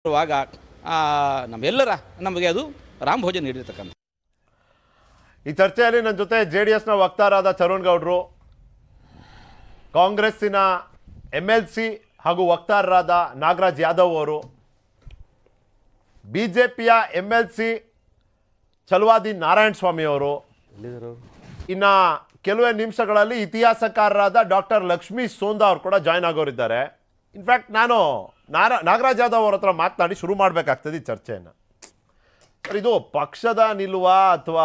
ಬರುವಾಗ ಆ, ನಮ್ಮೆಲ್ಲರ ನಮಗೆ ಅದು ರಾಮ್ ಭೋಜನ ನೀಡಿರ್ತಕ್ಕಂಥ ಈ ಚರ್ಚೆಯಲ್ಲಿ ನನ್ನ ಜೊತೆ ಜೆ ಡಿ ಎಸ್ನ ವಕ್ತಾರಾದ ಚರುಣ್ ಗೌಡ್ರು ಕಾಂಗ್ರೆಸ್ಸಿನ ಎಮ್ ಎಲ್ ಸಿ ಹಾಗೂ ವಕ್ತಾರರಾದ ನಾಗರಾಜ್ ಯಾದವ್ ಅವರು ಬಿ ಜೆ ಪಿಯ M L C Chalavadi Narayana Swamy ಅವರು ಇನ್ನ ಕೆಲವೇ ನಿಮಿಷಗಳಲ್ಲಿ ಇತಿಹಾಸಕಾರರಾದ ಡಾಕ್ಟರ್ ಲಕ್ಷ್ಮೀ ಸೋಂದಾ ಅವರು ಕೂಡ ಜಾಯ್ನ್ ಆಗೋರಿದ್ದಾರೆ ಇನ್ಫ್ಯಾಕ್ಟ್ ನಾನು ನಾರ ನಾಗರಾಜ್ ಯಾದವ್ ಅವ್ರ ಹತ್ರ ಮಾತನಾಡಿ ಶುರು ಮಾಡಬೇಕಾಗ್ತದೆ ಈ ಚರ್ಚೆಯನ್ನು ಸರ್ ಇದು ಪಕ್ಷದ ನಿಲುವ ಅಥವಾ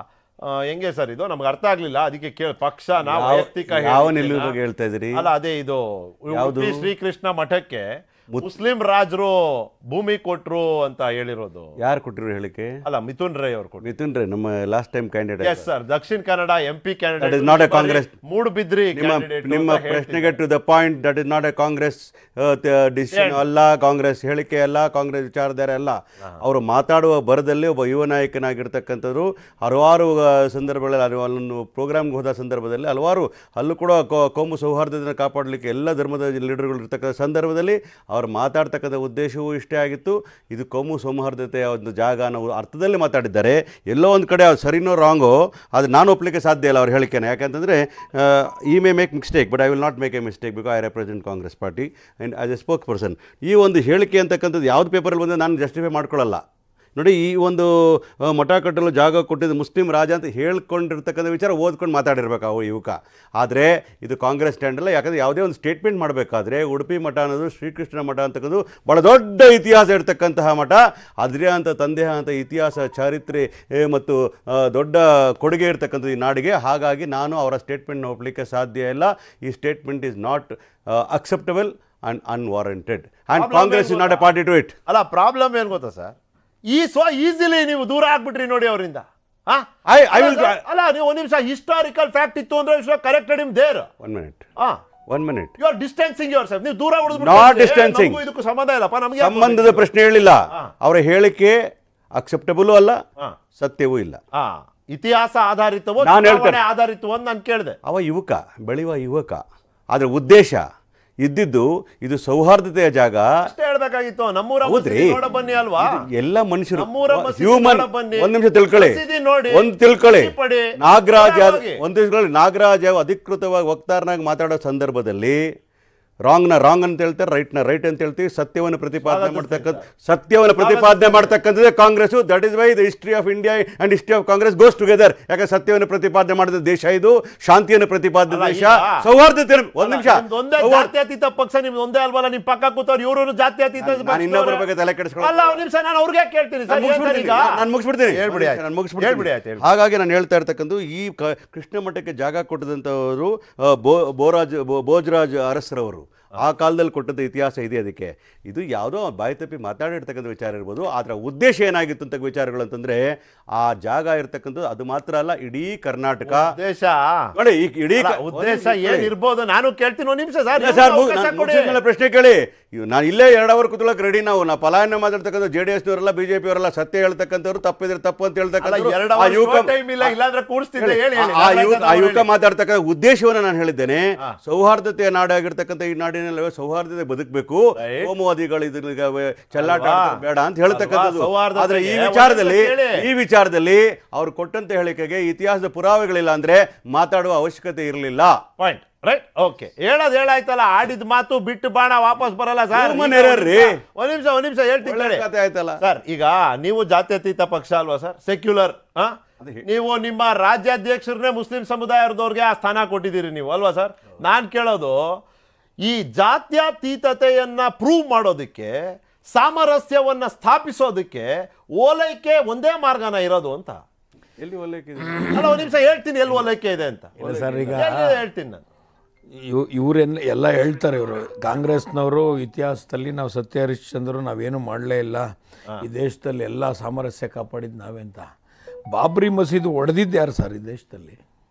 ಹೆಂಗೆ ಸರ್ ಇದು ನಮ್ಗೆ ಅರ್ಥ ಆಗ್ಲಿಲ್ಲ ಅದಕ್ಕೆ ಕೇಳ ಪಕ್ಷ ನಾವು ಯಾವ- ವೈಯಕ್ತಿಕ ಯಾವ ಹೇಳಿಕೆನಾ? ನಿಲುವು ಬಗ್ಗೆ ಹೇಳ್ತಾ ಇದ್ದೀರಿ? ಅಲ್ಲ ಅದೇ ಇದು ಯಾವುದು? ಉಡುಪಿ ಶ್ರೀಕೃಷ್ಣ ಮಠಕ್ಕೆ ಮುಸ್ಲಿಂ ರಾಜರು ಭೂಮಿ ಕೊಟ್ರು ಅಂತ ಹೇಳಿರೋದು ಯಾರು ಕೊಟ್ಟಿರೋ ಹೇಳಿಕೆ ಅಲ್ಲ ಮಿಥುನ್ ರೈ ಅವ್ರು ಕೊಟ್ರು ಮಿಥುನ್ ರೈ ನಮ್ಮ last time as candidate sir Dakshina Kannada M P That is not a Congress. Moodbidri ನಿಮ್ಮ ನಿಮ್ಮ ಪ್ರಶ್ನೆಗೆ to the point that is not a Congress decision ಅಲ್ಲ ಕಾಂಗ್ರೆಸ್ ಹೇಳಿಕೆ ಅಲ್ಲ ಕಾಂಗ್ರೆಸ್ ವಿಚಾರಧಾರೆ ಅಲ್ಲ ಅವರು ಮಾತಾಡುವ ಬರದಲ್ಲಿ ಒಬ್ಬ ಯುವ ನಾಯಕನಾಗಿರ್ತಕ್ಕಂಥದ್ದು ಹಲವಾರು ಆ, ಸಂದರ್ಭಗಳಲ್ಲಿ ಅದು ಅಲ್ಲೊಂದು ಪ್ರೋಗ್ರಾಮ್ಗೆ ಹೋದ ಸಂದರ್ಭದಲ್ಲಿ ಹಲವಾರು ಅಲ್ಲೂ ಕೂಡ ಕೋ- ಕೋಮು ಸೌಹಾರ್ದತೆಯನ್ನು ಕಾಪಾಡಲಿಕ್ಕೆ ಎಲ್ಲ ಧರ್ಮದ ಲೀಡರ್ಗಳು ಇರ್ತಕ್ಕಂಥ ಸಂದರ್ಭದಲ್ಲಿ ಅವ್ರು ಮಾತಾಡ್ತಕ್ಕಂಥ ಉದ್ದೇಶವೂ ಇಷ್ಟೇ ಆಗಿತ್ತು ಇದು ಕೋಮು ಸೌಹಾರ್ದತೆಯ ಒಂದು ಜಾಗ ಅನ್ನೋ ಅರ್ಥದಲ್ಲಿ ಮಾತಾಡಿದ್ದಾರೆ ಎಲ್ಲೋ ಒಂದು ಕಡೆ ಅದು ಸರಿನೋ ರಾಂಗೋ ಅದು ನಾನು ಒಪ್ಪಲಿಕ್ಕೆ ಸಾಧ್ಯ ಇಲ್ಲ ಅವ್ರ ಹೇಳಿಕೆನ ಯಾಕಂತಂದರೆ he may make mistake but I will not make a mistake because I represent Congress party and as a spokesperson ಈ ಒಂದು ಹೇಳಿಕೆ ಅಂತಕ್ಕಂಥದ್ದು ಯಾವ್ದು ಪೇಪರಲ್ಲಿ ಬಂದರೆ ನಾನು ಜಸ್ಟಿಫೈ ಮಾಡ್ಕೊಳ್ಳಲ್ಲ ನೋಡಿ ಈ ಒಂದು ಆ, ಮಠ ಕಟ್ಟಲು ಜಾಗ ಕೊಟ್ಟಿದ್ದು ಮುಸ್ಲಿಂ ರಾಜ ಅಂತ ಹೇಳ್ಕೊಂಡಿರ್ತಕ್ಕಂಥ ವಿಚಾರ ಓದ್ಕೊಂಡು ಮಾತಾಡಿರ್ಬೇಕು ಅವು ಯುವಕ ಆದರೆ ಇದು ಕಾಂಗ್ರೆಸ್ ಸ್ಟ್ಯಾಂಡ್ ಅಲ್ಲ ಯಾಕಂದರೆ ಯಾವುದೇ ಒಂದು ಸ್ಟೇಟ್ಮೆಂಟ್ ಮಾಡಬೇಕಾದ್ರೆ ಉಡುಪಿ ಮಠ ಅನ್ನೋದು ಶ್ರೀಕೃಷ್ಣ ಮಠ ಅಂತಕ್ಕಂಥದ್ದು ಭಾಳ ದೊಡ್ಡ ಇತಿಹಾಸ ಇರ್ತಕ್ಕಂತಹ ಮಠ ಅದರೇ ಅಂತ ತಂದೆ ಅಂತ ಇತಿಹಾಸ ಚಾರಿತ್ರೆ ಏ, ಮತ್ತು ಆ, ದೊಡ್ಡ ಕೊಡುಗೆ ಇರ್ತಕ್ಕಂಥದ್ದು ಈ ನಾಡಿಗೆ ಹಾಗಾಗಿ ನಾನು ಅವರ ಸ್ಟೇಟ್ಮೆಂಟ್ನ ಒಪ್ಪಲಿಕ್ಕೆ ಸಾಧ್ಯ ಇಲ್ಲ ಈ statement is not acceptable and unwarranted and Problem Congress is ಏನ್ not a party to it ಅಲ್ಲ ಪ್ರಾಬ್ಲಮ್ ಏನ್ ಗೊತ್ತಾ ಸರ್ ಈ ಸ್ವ ಈಸಿಲಿ ನೀವು ದೂರ ಆಗ್ಬಿಟ್ರಿ ನೋಡಿ ಅವರಿಂದ I- I will- ಅಲ್ಲ ನೀವು ಒಂದ್ ನಿಮಿಷ ಹಿಸ್ಟಾರಿಕಲ್ ಫ್ಯಾಕ್ಟ್ ಇತ್ತು ಅಂದ್ರೆ corrected him there one minute ಹಾ one minute you are distancing yourself ನೀವು ದೂರ Not distancing. ಇದಕ್ಕೂ ಸಂಬಂಧ ಇಲ್ಲಪ್ಪ ನಮಗೆ ಯಾಕೆ ಸಂಬಂಧದ ಗೊತ್ತಿಲ್ಲ? ಪ್ರಶ್ನೆ ಹೇಳಿಲ್ಲ ಹಾ. ಅವರ ಹೇಳಿಕೆ ಅಕ್ಸೆಪ್ಟಬಲ್ ಅಲ್ಲ ಹಾ. ಸತ್ಯವೂ ಇಲ್ಲ ಹಾ ಇತಿಹಾಸ ಆಧಾರಿತವೋ ನಾನ್ ಹೇಳ್ತೇನೆ. ಚುನಾವಣೆ ಆಧಾರಿತವೋ ಅಂತ ನಾನು ಕೇಳಿದೆ ಅವ ಯುವಕ ಬೆಳೆಯುವ ಯುವಕ ಅದರ ಉದ್ದೇಶ ಇದ್ದಿದ್ದು ಇದು ಸೌಹಾರ್ದತೆಯ ಜಾಗ ಅಷ್ಟೇ ಹೇಳ್ಬೇಕಾಗಿತ್ತು ನಮ್ಮೂರ ಹೌದ್ರಿ ಮಸೀದಿ ನೋಡ ಬನ್ನಿ ಅಲ್ವಾ ಇದು ಎಲ್ಲ ಮನುಷ್ಯರು ನಮ್ಮೂರ ಮಸೀದಿ ಹ್ಯೂಮನ್ ನೋಡ ಬನ್ನಿ. ಒಂದ್ ನಿಮಿಷ ತಿಳ್ಕೊಳ್ಳಿ ಮಸೀದಿ ನೋಡಿ, ಒಂದು ತಿಳ್ಕೊಳ್ಳಿ ಖುಷಿ ಪಡಿ, ನಾಗರಾಜ್ ಯಾದವ್- ಆರಾಮಾಗಿ. ಒಂದು ತಿಳ್ಕೊಳ್ಳಿ ನಾಗರಾಜ್ ಯಾವ್ ಅಧಿಕೃತವಾಗಿ ವಕ್ತಾರನಾಗಿ ಮಾತಾಡೋ ಸಂದರ್ಭದಲ್ಲಿ ರಾಂಗ್ನ ರಾಂಗ್ ಅಂತ ಹೇಳ್ತಾರೆ ರೈಟ್ನ ರೈಟ್ ಅಂತ ಹೇಳ್ತೀವಿ ಸತ್ಯವನ್ನು ಪ್ರತಿಪಾದನೆ ಮಾಡ್ತಕ್ಕಂಥ ಸತ್ಯವನ್ನು ಪ್ರತಿಪಾದನೆ ಮಾಡ್ತಕ್ಕಂಥದ್ದೇ Congress that is why the history of India and history of Congress goes together ಯಾಕೆ ಸತ್ಯವನ್ನು ಪ್ರತಿಪಾದನೆ ಮಾಡಿದ ದೇಶ ಇದು ಶಾಂತಿಯನ್ನು ಪ್ರತಿಪಾದಿತ ಅಲ್ಲ, ದೇಶ ಈಗ- ಸೌಹಾರ್ದತೆ ಒಂದ್ ನಿಮಿಷ ನಿಮ್ದು ಒಂದೇ ಸೌಹಾರ್ದ- ಜಾತ್ಯತೀತ ಪಕ್ಷ ನಿಮ್ದು ಒಂದೇ ಅಲ್ವಲ್ಲ ನಿಮ್ ಪಕ್ಕ ಕೂತವ್ರು ಇವರು ಜಾತ್ಯತೀತ ನಾನು- ನಾನು ಇನ್ನೊಬ್ಬರ ಬಗ್ಗೆ ತಲೆ ಕೆಡಿಸ್ಕೊಳ್ಳೋದು- ಅಲ್ಲ ಒಂದ್ ನಿಮಿಷ ನಾನು ಅವ್ರಿಗೆ ಕೇಳ್ತೀನಿ ಸರ್ ಏನ್ ಸರ್ ಈಗ ನಾನು ಮುಗಿಸ್ಬಿಡ್ತೀನಿ ಹೇಳ್ಬಿಡಿ ಆಯ್ತು. ನಾನು ಮುಗಿಸ್ಬಿಡ್ತೀನಿ. ಹೇಳ್ಬಿಡಿ ಆಯ್ತು, ಹೇಳ್ಬಿಡಿ. ಹಾಗಾಗಿ ನಾನು ಹೇಳ್ತಾ ಇರ್ತಕ್ಕಂಥ ಈ ಕ- ಕೃಷ್ಣ ಮಠಕ್ಕೆ ಜಾಗ ಕೊಟ್ಟದಂಥವರು ಆ, ಬೋ ಬೋರಾಜ್ ಬೋ- ಭೋಜರಾಜ್ ಅರಸರವರು ಆ ಕಾಲದಲ್ಲಿ ಕೊಟ್ಟಂಥ ಇತಿಹಾಸ ಇದೆ ಅದಕ್ಕೆ ಇದು ಯಾವುದೋ ಬಾಯಿ ತಪ್ಪಿ ಮಾತಾಡಿರ್ತಕ್ಕಂಥ ವಿಚಾರ ಇರ್ಬೋದು ಅದರ ಉದ್ದೇಶ ಏನಾಗಿತ್ತು ಅಂತ ವಿಚಾರಗಳು ಅಂತಂದ್ರೆ ಆ ಜಾಗ ಇರ್ತಕ್ಕಂಥದ್ದು ಅದು ಮಾತ್ರ ಅಲ್ಲ ಇಡೀ ಕರ್ನಾಟಕ ಉದ್ದೇಶ ನೋಡಿ ಈ ಇಡೀ ಅಲ್ಲ, ಕ- ಉದ್ದೇಶ ಒಂದ್ ನಿಮಿಷ ಏನ್ ಕೇಳಿ. ಇರ್ಬೋದು ನಾನು ಕೇಳ್ತೀನಿ ಒಂದ್ ನಿಮಿಷ ಸರ್ ಇಲ್ಲ ಸರ್ ಮುಗ್- ನಾನು ಮುಗ್ಸಿದ್ಮೇಲೆ ಪ್ರಶ್ನೆ ಕೇಳಿ ಇವ್ ನಾನು ಇಲ್ಲೇ ಎರಡು ಅವರ್ ಕೂತ್ಕೊಳ್ಳೋಕೆ ರೆಡಿ ನಾವು ನಾ ಪಲಾಯನ ಮಾತಾಡ್ತಕ್ಕಂಥ ಜೆ ಡಿ ಎಸ್ನವರೆಲ್ಲ ಬಿಜೆಪಿ ಅವರೆಲ್ಲ ಸತ್ಯ ಹೇಳ್ತಕ್ಕಂಥವ್ರು ತಪ್ಪಿದ್ರೆ ತಪ್ಪು ಅಂತ ಹೇಳ್ತಕ್ಕಂಥ ಎರಡು ಆ ಯುವಕ ಟೈಮ್ ಇಲ್ಲ ಇಲ್ಲಾಂದ್ರೆ ಕೂಡಿಸ್ತಿದ್ದೆ ಹೇಳಿ ಹೇಳಿ ಆ ಯುವಕ ಆ ಯುವಕ ಹೇಳಿ. ಮಾತಾಡ್ತಕ್ಕಂಥ ಉದ್ದೇಶವನ್ನು ನಾನು ಹೇಳಿದ್ದೇನೆ ಸೌಹಾರ್ದತೆಯ ನಾಡಾಗಿರ್ತಕ್ಕಂಥ ಈ ನಾಡಿನಲ್ಲಿ ಸೌಹಾರ್ದತೆ ಬದುಕಬೇಕು Right. ಕೋಮುವಾದಿಗಳು ಇದನ್ನ ಚೆಲ್ಲಾಟ ಅಲ್ವಾ? ಆಡ್ತಾರೆ ಬೇಡ ಅಂತ ಹೇಳ್ತಕ್ಕಂಥದ್ದು ಅಲ್ವಾ? ಸೌಹಾರ್ದತೆಗೆ ಆದ್ರೆ ಈ ಒಂದು ವಿಚಾರದಲ್ಲಿ ಹೇಳಿ. ಈ ವಿಚಾರದಲ್ಲಿ ಅವ್ರು ಕೊಟ್ಟಂತ ಹೇಳಿಕೆಗೆ ಇತಿಹಾಸದ ಪುರಾವೆಗಳಿಲ್ಲ ಅಂದ್ರೆ ಮಾತಾಡುವ ಅವಶ್ಯಕತೆ ಇರಲಿಲ್ಲ ಪಾಯಿಂಟ್ ರೈಟ್ ಓಕೆ ಹೇಳೋದು ಹೇಳಾಯ್ತಲ್ಲ ಆಡಿದ ಮಾತು ಬಿಟ್ಟು ಬಾಣ ವಾಪಸ್ ಬರಲ್ಲ ಸರ್ Human error ರೀ. ಒಂದ್ ನಿಮಿಷ ಒಂದ್ ನಿಮಿಷ ಹೇಳ್ತೀನಿ ಒಳ್ಳೆ ಕೇಳಿ. ಕಥೆ ಆಯ್ತಲ್ಲ ಸರ್ ಈಗ ನೀವು ಜಾತ್ಯತೀತ ಪಕ್ಷ ಅಲ್ವಾ ಸರ್ ಸೆಕ್ಯುಲರ್ ನೀವು ನಿಮ್ಮ ರಾಜ್ಯಾಧ್ಯಕ್ಷರನ್ನೇ ಮುಸ್ಲಿಂ ಸಮುದಾಯದವ್ರಿಗೆ ಆ ಸ್ಥಾನ ಕೊಟ್ಟಿದ್ದೀರಿ ನೀವು ಅಲ್ವಾ ಸರ್ ನಾನು ಕೇಳೋದು ಈ ಜಾತ್ಯತೀತತೆಯನ್ನ ಪ್ರೂವ್ ಮಾಡೋದಕ್ಕೆ ಸಾಮರಸ್ಯವನ್ನ ಸ್ಥಾಪಿಸೋದಕ್ಕೆ ಓಲೈಕೆ ಒಂದೇ ಮಾರ್ಗನ ಇರೋದು ಅಂತ ಎಲ್ಲಿ ಒಳ್ಳೆಕಿದೆ ಅಲ್ಲ ಒಂದ್ ನಿಮಿಷ ಹೇಳ್ತೀನಿ ಎಲ್ಲಿ ಓಲೈಕೆ ಇದೆ ಅಂತ ಸರ್, ಈಗ- ಎಲ್ಲಿ ಹೇಳ್ತೀನಿ ನಾನು ಇವ್ ಇವರೆಲ್ಲ ಎಲ್ಲ ಹೇಳ್ತಾರೆ ಇವರು ಕಾಂಗ್ರೆಸ್ನವರು ಇತಿಹಾಸದಲ್ಲಿ ನಾವು ಸತ್ಯ ಹರಿಶ್ಚಂದ್ರು ನಾವೇನು ಮಾಡಲೇ ಇಲ್ಲ ಈ ದೇಶದಲ್ಲಿ ಎಲ್ಲ ಸಾಮರಸ್ಯ ಕಾಪಾಡಿದ್ದು ನಾವೇ ಅಂತ ಬಾಬ್ರಿ ಮಸೀದು ಒಡೆದಿದ್ದು ಯಾರು ಸರ್ ಈ ದೇಶದಲ್ಲಿ